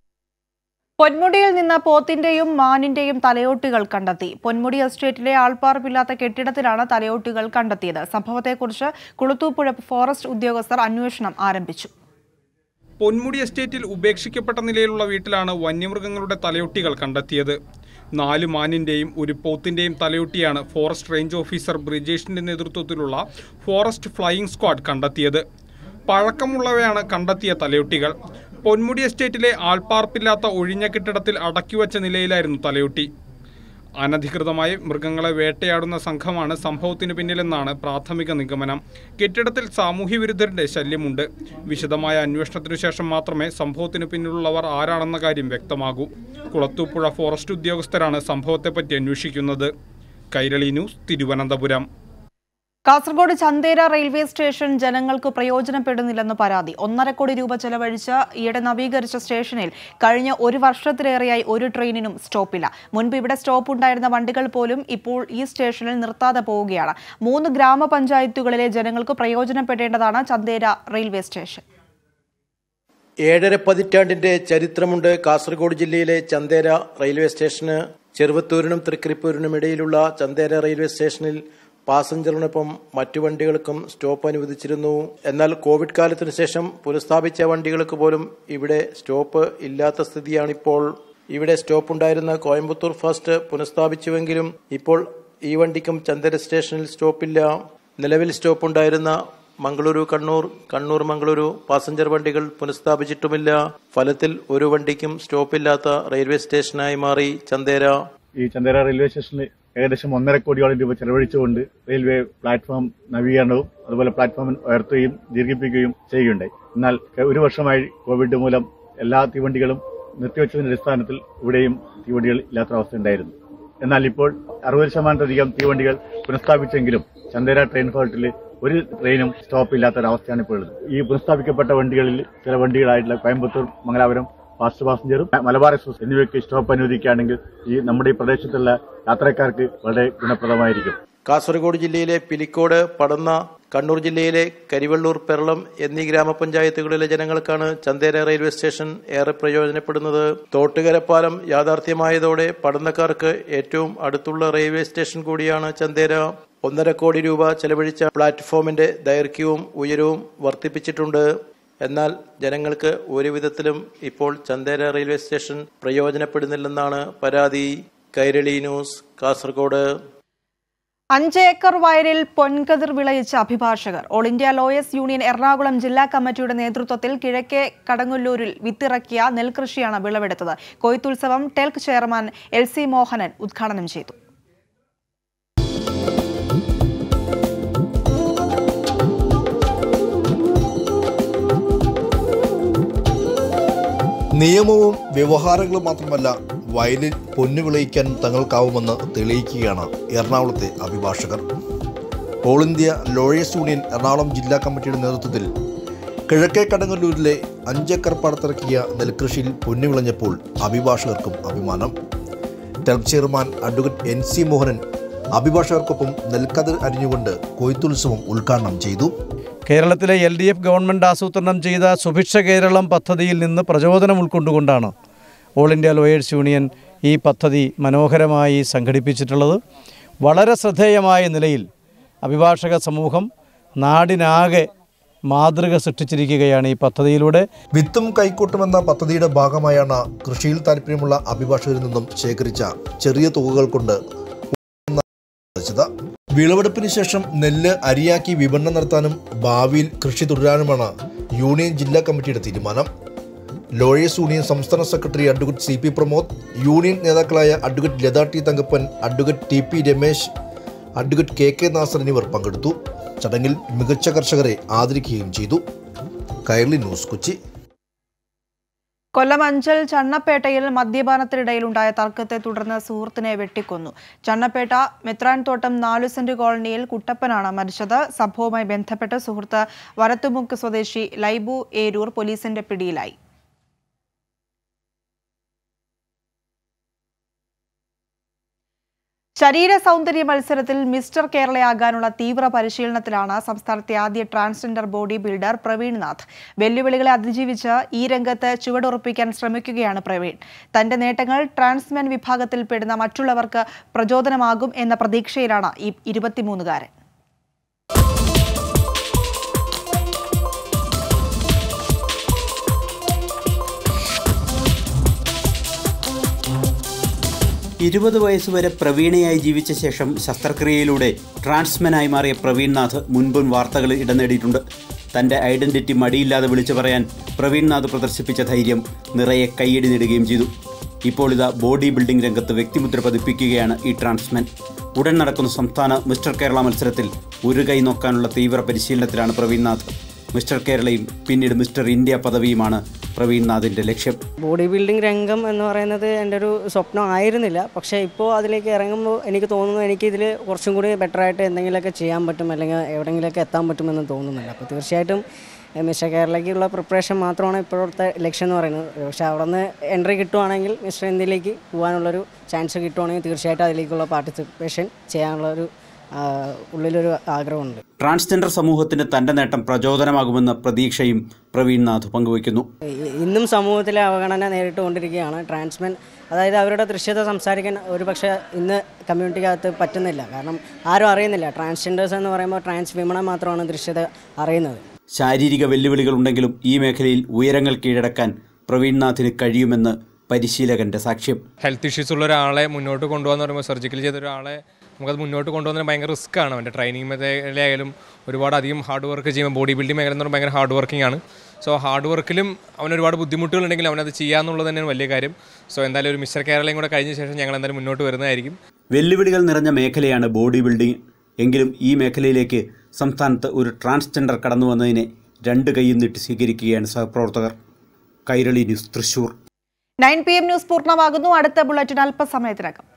പൊന്മുടിയിൽ നിന്ന് പോത്തിന്റെയും മാനിന്റെയും തലയോട്ടുകൾ കണ്ടെത്തി പൊന്മുടി എസ്റ്റേറ്റിലെ ആൾപ്പാർപ്പില്ലാത്ത കെട്ടിടത്തിലാണ് തലയോട്ടുകൾ കണ്ടെത്തിയത് സംഭവത്തെക്കുറിച്ച് കുളുത്തൂപ്പുഴ ഫോറസ്റ്റ് ഉദ്യോഗസ്ഥർ അന്വേഷണം ആരംഭിച്ചു പൊന്മുടി എസ്റ്റേറ്റിൽ ഉപേക്ഷിക്കപ്പെട്ട നിലയിലുള്ള വീട്ടിലാണ് വന്യമൃഗങ്ങളുടെ തലയൊട്ടികൾ കണ്ടെത്തിയത് നാല് മാനിന്റെയും ഒരു പോത്തിന്റെയും തലയൊട്ടിയാണ് ഫോറസ്റ്റ് റേഞ്ച് ഓഫീസർ ബ്രിജേഷിന്റെ നേതൃത്വത്തിലുള്ള ഫോറസ്റ്റ് ഫ്ലൈയിംഗ് സ്ക്വാഡ് കണ്ടെത്തിയത് പഴക്കമുള്ളവയാണ് കണ്ടെത്തിയ തലയൊട്ടികൾ പൊന്മുടി എസ്റ്റേറ്റിലെ ആൾപ്പാർപ്പില്ലാത്ത ഒഴിഞ്ഞ കെട്ടിടത്തിൽ അടക്കിവച്ച നിലയിലായിരുന്നു തലയൊട്ടി അനധികൃതമായി മൃഗങ്ങളെ വേട്ടയാടുന്ന സംഘമാണ് സംഭവത്തിന് പിന്നിലെന്നാണ് പ്രാഥമിക നിഗമനം കെട്ടിടത്തിൽ സാമൂഹ്യവിരുദ്ധരുടെ ശല്യമുണ്ട് വിശദമായ അന്വേഷണത്തിനു ശേഷം മാത്രമേ സംഭവത്തിന് പിന്നിലുള്ളവർ ആരാണെന്ന കാര്യം വ്യക്തമാകൂ കുളത്തൂപ്പുഴ ഫോറസ്റ്റ് ഉദ്യോഗസ്ഥരാണ് സംഭവത്തെപ്പറ്റി അന്വേഷിക്കുന്നത് Kairali news Thiruvananthapuram Kasaragod Chandera railway station ജനങ്ങൾക്ക് പ്രയോജനപ്പെടുന്നില്ലെന്ന് പരാതി ഒന്നര കോടി രൂപ ചെലവഴിച്ച് ഈയിടെ നവീകരിച്ച സ്റ്റേഷനിൽ കഴിഞ്ഞ ഒരു വർഷത്തിലേറെയായി ഒരു ട്രെയിനിനും സ്റ്റോപ്പില്ല മുൻപ് ഇവിടെ സ്റ്റോപ്പ് ഉണ്ടായിരുന്ന വണ്ടികൾ പോലും ഇപ്പോൾ ഈ സ്റ്റേഷനിൽ നിർത്താതെ പോവുകയാണ് മൂന്ന് ഗ്രാമപഞ്ചായത്തുകളിലെ ജനങ്ങൾക്ക് പ്രയോജനപ്പെടേണ്ടതാണ് ചന്തേര റെയിൽവേ സ്റ്റേഷൻ ഏഴര പതിറ്റാണ്ടിന്റെ ചരിത്രമുണ്ട് കാസർഗോഡ് ജില്ലയിലെ ചന്തേര റെയിൽവേ സ്റ്റേഷന് ചെറുവത്തൂരിനും തൃക്കരിപ്പൂരിനും ഇടയിലുള്ള ചന്തേര റെയിൽവേ സ്റ്റേഷനിൽ പാസഞ്ചറിനൊപ്പം മറ്റു വണ്ടികൾക്കും സ്റ്റോപ്പ് അനുവദിച്ചിരുന്നു എന്നാൽ കോവിഡ് കാലത്തിനു ശേഷം പുനഃസ്ഥാപിച്ച വണ്ടികൾക്ക് പോലും ഇവിടെ സ്റ്റോപ്പ് ഇല്ലാത്ത സ്ഥിതിയാണിപ്പോൾ ഇവിടെ സ്റ്റോപ്പ് ഉണ്ടായിരുന്ന കോയമ്പത്തൂർ ഫാസ്റ്റ് പുനഃസ്ഥാപിച്ചുവെങ്കിലും ഇപ്പോൾ ഈ വണ്ടിക്കും ചന്ദര സ്റ്റേഷനിൽ സ്റ്റോപ്പില്ല നിലവിൽ സ്റ്റോപ്പ് ഉണ്ടായിരുന്ന മംഗളൂരു കണ്ണൂർ കണ്ണൂർ മംഗളൂരു പാസഞ്ചർ വണ്ടികൾ പുനഃസ്ഥാപിച്ചിട്ടുമില്ല ഫലത്തിൽ ഒരു വണ്ടിക്കും സ്റ്റോപ്പില്ലാത്ത റെയിൽവേ സ്റ്റേഷനായി മാറി ചന്തേര ഈ ചന്ദേര റെയിൽവേ സ്റ്റേഷനിൽ ഏകദേശം ഒന്നര കോടിയോളം രൂപ ചെലവഴിച്ചുകൊണ്ട് റെയിൽവേ പ്ലാറ്റ്ഫോം നവീകരണവും അതുപോലെ പ്ലാറ്റ്ഫോം ഉയർത്തുകയും ദീർഘിപ്പിക്കുകയും ചെയ്യുകയുണ്ടായി എന്നാൽ ഒരു വർഷമായി കോവിഡ് മൂലം എല്ലാ തീവണ്ടികളും നിർത്തിവെച്ചതിന്റെ അടിസ്ഥാനത്തിൽ ഇവിടെയും തീവണ്ടികൾ ഇല്ലാത്ത അവസ്ഥ ഉണ്ടായിരുന്നു എന്നാൽ ഇപ്പോൾ അറുപത് ശതമാനത്തിലധികം തീവണ്ടികൾ പുനഃസ്ഥാപിച്ചെങ്കിലും ചന്ദേര ട്രെയിൻ ഫോൾട്ടിൽ ഒരു ട്രെയിനും സ്റ്റോപ്പ് ഇല്ലാത്ത ഒരവസ്ഥയാണ് ഇപ്പോൾ ഉള്ളത് ഈ പുനഃസ്ഥാപിക്കപ്പെട്ട വണ്ടികളിൽ ചില വണ്ടികളായിട്ടുള്ള കോയമ്പത്തൂർ മംഗലാപുരം ഫാസ്റ്റ് പാസഞ്ചറും മലബാർ എക്സ്പ്രസ് എന്നിവയ്ക്ക് സ്റ്റോപ്പ് അനുവദിക്കുകയാണെങ്കിൽ ഈ നമ്മുടെ ഈ പ്രദേശത്തുള്ള യാത്രക്കാർക്ക് വളരെ ഗുണപ്രദമായിരിക്കും കാസർഗോഡ് ജില്ലയിലെ പിലിക്കോട് പടന്ന കണ്ണൂർ ജില്ലയിലെ കരിവള്ളൂർ പെരളം എന്നീ ഗ്രാമപഞ്ചായത്തുകളിലെ ജനങ്ങൾക്കാണ് ചന്തേര റെയിൽവേ സ്റ്റേഷൻ ഏറെ പ്രയോജനപ്പെടുന്നത് തോട്ടുകര പാലം യാഥാർത്ഥ്യമായതോടെ പടന്നക്കാർക്ക് ഏറ്റവും അടുത്തുള്ള റെയിൽവേ സ്റ്റേഷൻ കൂടിയാണ് ചന്തേര ഒന്നര കോടി രൂപ ചെലവഴിച്ച പ്ലാറ്റ്ഫോമിന്റെ ദൈർഘ്യവും ഉയരവും വർദ്ധിപ്പിച്ചിട്ടുണ്ട് എന്നാൽ ജനങ്ങൾക്ക് ഒരു വിധത്തിലും ഇപ്പോൾ ചന്തേര റെയിൽവേ സ്റ്റേഷൻ പ്രയോജനപ്പെടുന്നില്ലെന്നാണ് പരാതി കൈരളി ന്യൂസ് കാസർഗോഡ് അഞ്ച് ഏക്കർ വയലിൽ പൊൻകതിർ വിളയിച്ച അഭിഭാഷകർ all India lawyers union Ernakulam ജില്ലാ കമ്മിറ്റിയുടെ നേതൃത്വത്തിൽ കിഴക്കേ കടങ്ങല്ലൂരിൽ വിത്തിറക്കിയ നെൽകൃഷിയാണ് വിളവെടുത്തത് കൊയ്ത്തുത്സവം TELK chairman L C Mohanan ഉദ്ഘാടനം ചെയ്തു നിയമവും വ്യവഹാരങ്ങളും മാത്രമല്ല വയലിൽ പൊന്നു വിളയിക്കാൻ തങ്ങൾക്കാവുമെന്ന് തെളിയിക്കുകയാണ് എറണാകുളത്തെ അഭിഭാഷകർ all India lawyers union Ernakulam ജില്ലാ കമ്മിറ്റിയുടെ നേതൃത്വത്തിൽ കിഴക്കേ കടങ്ങല്ലൂരിലെ അഞ്ചേക്കർ പാടത്തിറക്കിയ നെൽകൃഷിയിൽ പൊന്നു വിളഞ്ഞപ്പോൾ അഭിഭാഷകർക്കും അഭിമാനം TELK chairman advocate N C Mohanan അഭിഭാഷകർക്കൊപ്പം നെൽക്കതിർ അരിഞ്ഞുകൊണ്ട് കൊയ്ത്തുത്സവം ഉദ്ഘാടനം ചെയ്തു കേരളത്തിലെ എൽ ഡി എഫ് ഗവൺമെൻറ് ആസൂത്രണം ചെയ്ത സുഭിക്ഷ കേരളം പദ്ധതിയിൽ നിന്ന് പ്രചോദനം ഉൾക്കൊണ്ടുകൊണ്ടാണ് ഓൾ ഇന്ത്യ ലോയേഴ്സ് യൂണിയൻ ഈ പദ്ധതി മനോഹരമായി സംഘടിപ്പിച്ചിട്ടുള്ളത് വളരെ ശ്രദ്ധേയമായ നിലയിൽ അഭിഭാഷക സമൂഹം നാടിനാകെ മാതൃക സൃഷ്ടിച്ചിരിക്കുകയാണ് ഈ പദ്ധതിയിലൂടെ വിത്തും കൈക്കൂട്ടുമെന്ന പദ്ധതിയുടെ ഭാഗമായാണ് കൃഷിയിൽ താല്പര്യമുള്ള അഭിഭാഷകരിൽ നിന്നും ശേഖരിച്ച ചെറിയ തുകകൾ കൊണ്ട് ത് വിളവെടുപ്പിന് ശേഷം നെല്ല് അരിയാക്കി വിപണനം നടത്താനും ഭാവിയിൽ കൃഷി തുടരാനുമാണ് യൂണിയൻ ജില്ലാ കമ്മിറ്റിയുടെ തീരുമാനം ലോയേഴ്സ് യൂണിയൻ സംസ്ഥാന secretary advocate C P Pramod union നേതാക്കളായ advocate Latha T Thankappan advocate T P Ramesh advocate K K Nasar എന്നിവർ പങ്കെടുത്തു ചടങ്ങിൽ മികച്ച കർഷകരെ ആദരിക്കുകയും ചെയ്തു കൈർലി ന്യൂസ് കൊച്ചി കൊല്ലം അഞ്ചൽ ചണ്ണപ്പേട്ടയിൽ മദ്യപാനത്തിനിടയിലുണ്ടായ തർക്കത്തെ തുടർന്ന് സുഹൃത്തിനെ വെട്ടിക്കൊന്നു ചണ്ണപ്പേട്ട മെത്രാൻതോട്ടം നാലു സെന്റ് കോളനിയിൽ കുട്ടപ്പനാണ് മരിച്ചത് സംഭവവുമായി ബന്ധപ്പെട്ട് സുഹൃത്ത് വരത്തുമുക്ക് സ്വദേശി ലൈബു ഏരൂർ പോലീസിന്റെ പിടിയിലായി ശരീര സൗന്ദര്യ മത്സരത്തിൽ മിസ്റ്റർ കേരളയാകാനുള്ള തീവ്ര പരിശീലനത്തിലാണ് സംസ്ഥാനത്തെ ആദ്യ transgender body builder Praveen Nath വെല്ലുവിളികളെ അതിജീവിച്ച് ഈ രംഗത്ത് ചുവടുറപ്പിക്കാൻ ശ്രമിക്കുകയാണ് പ്രവീൺ തന്റെ നേട്ടങ്ങൾ ട്രാൻസ്മെൻ വിഭാഗത്തിൽപ്പെടുന്ന മറ്റുള്ളവർക്ക് പ്രചോദനമാകും എന്ന പ്രതീക്ഷയിലാണ് ഈ ഇരുപത്തിമൂന്നുകാരൻ ഇരുപത് വയസ്സുവരെ പ്രവീണയായി ജീവിച്ച ശേഷം ശസ്ത്രക്രിയയിലൂടെ ട്രാൻസ്മെനായി മാറിയ പ്രവീൺനാഥ് മുൻപും വാർത്തകളിൽ ഇടം നേടിയിട്ടുണ്ട് തൻ്റെ ഐഡന്റിറ്റി മടിയില്ലാതെ വിളിച്ചു പറയാൻ പ്രവീൺനാഥ് പ്രദർശിപ്പിച്ച ധൈര്യം നിറയെ കൈയടി നേടുകയും ചെയ്തു ഇപ്പോൾ ഇതാ ബോഡി ബിൽഡിംഗ് രംഗത്ത് വ്യക്തിമുദ്ര പതിപ്പിക്കുകയാണ് ഈ ട്രാൻസ്മെൻ ഉടൻ നടക്കുന്ന സംസ്ഥാന മിസ്റ്റർ കേരള മത്സരത്തിൽ ഒരു കൈ നോക്കാനുള്ള തീവ്ര പരിശീലനത്തിലാണ് പ്രവീൺനാഥ് മിസ്റ്റർ കേരളയും പിന്നീട് മിസ്റ്റർ ഇന്ത്യ പദവിയുമാണ് പ്രവീൺനാഥിൻ്റെ ലക്ഷ്യം ബോഡി ബിൽഡിംഗ് രംഗം എന്ന് പറയുന്നത് എൻ്റെ ഒരു സ്വപ്നം ആയിരുന്നില്ല പക്ഷേ ഇപ്പോൾ അതിലേക്ക് ഇറങ്ങുമ്പോൾ എനിക്ക് തോന്നുന്നു എനിക്ക് ഇതിൽ കുറച്ചും കൂടി ബെറ്ററായിട്ട് എന്തെങ്കിലുമൊക്കെ ചെയ്യാൻ പറ്റും അല്ലെങ്കിൽ എവിടെയെങ്കിലുമൊക്കെ എത്താൻ പറ്റുമെന്ന് തോന്നുന്നുണ്ട് അപ്പോൾ തീർച്ചയായിട്ടും എഹ്, മിസ്റ്റർ കേരളയ്ക്കുള്ള പ്രിപ്പറേഷൻ മാത്രമാണ് ഇപ്പോഴത്തെ ലക്ഷ്യം എന്ന് പറയുന്നത് പക്ഷേ അവിടെ നിന്ന് എൻട്രി കിട്ടുവാണെങ്കിൽ മിസ്റ്റർ ഇന്ത്യയിലേക്ക് പോകാനുള്ളൊരു ചാൻസ് കിട്ടുവാണെങ്കിൽ തീർച്ചയായിട്ടും അതിലേക്കുള്ള പാർട്ടിസിപ്പേഷൻ ചെയ്യാനുള്ളൊരു ആ, ഉള്ളിലൊരു ആഗ്രഹമുണ്ട് ട്രാൻസ്ജെൻഡർ സമൂഹത്തിന് തൻ്റെ നേട്ടം പ്രചോദനമാകുമെന്ന പ്രതീക്ഷയും പ്രവീൺനാഥ് പങ്കുവയ്ക്കുന്നു ഇ- ഇന്നും സമൂഹത്തിലെ അവഗണന നേരിട്ടുകൊണ്ടിരിക്കുകയാണ് ട്രാൻസ്മെൻ അതായത് അവരുടെ ദൃശ്യത സംസാരിക്കാൻ ഒരു പക്ഷേ ഇന്ന് കമ്മ്യൂണിറ്റിക്കകത്ത് പറ്റുന്നില്ല കാരണം ആരും അറിയുന്നില്ല ട്രാൻസ്ജെൻഡേഴ്സ് എന്ന് പറയുമ്പോൾ ട്രാൻസ് വിമണ മാത്രമാണ് ദൃശ്യത അറിയുന്നത് ശാരീരിക വെല്ലുവിളികളുണ്ടെങ്കിലും ഈ മേഖലയിൽ ഉയരങ്ങൾ കീഴടക്കാൻ പ്രവീൺനാഥിന് കഴിയുമെന്ന് പരിശീലകന്റെ സാക്ഷ്യം ഹെൽത്ത് ഇഷ്യൂസ് ഉള്ള ഒരാളെ മുന്നോട്ട് കൊണ്ടുപോകാന്ന് പറയുമ്പോൾ സർജിക്കൽ ചെയ്ത ഒരാളെ നമുക്കത് മുന്നോട്ട് കൊണ്ടുപോകുന്നതിന് ഭയങ്കര റിസ്ക് ആണ് അവൻ്റെ ട്രെയിനിങ് മേഖലയായാലും ഒരുപാട് അധികം ഹാർഡ് വർക്ക് ചെയ്യുമ്പോൾ ബോഡി ബിൽഡിംഗ് മേഖല എന്ന് പറയുമ്പോൾ ഭയങ്കര ഹാർഡ് വർക്കിംഗ് ആണ് സോ ഹാർഡ് വർക്കിലും അവന് ഒരുപാട് ബുദ്ധിമുട്ടുകളുണ്ടെങ്കിൽ അവനത് ചെയ്യാന്നുള്ളത് തന്നെയാണ് വലിയ കാര്യം സോ എന്തായാലും ഒരു മിസ്റ്റർ കേരളയും കൂടെ കഴിഞ്ഞ ശേഷം ഞങ്ങൾ എന്തായാലും മുന്നോട്ട് വരുന്നതായിരിക്കും വെല്ലുവിളികൾ നിറഞ്ഞ മേഖലയാണ് ബോഡി ബിൽഡിംഗ് എങ്കിലും ഈ മേഖലയിലേക്ക് സംസ്ഥാനത്ത് ഒരു ട്രാൻസ്ജെൻഡർ കടന്നു വന്നതിനെ രണ്ട് കൈയും നീട്ടി സ്വീകരിക്കുകയാണ് സഹപ്രവർത്തകർ Kairali news Thrissur nine P M news പൂർണ്ണമാകുന്നു അടുത്ത ബുള്ളറ്റിൻ അല്പസമയത്തിനകം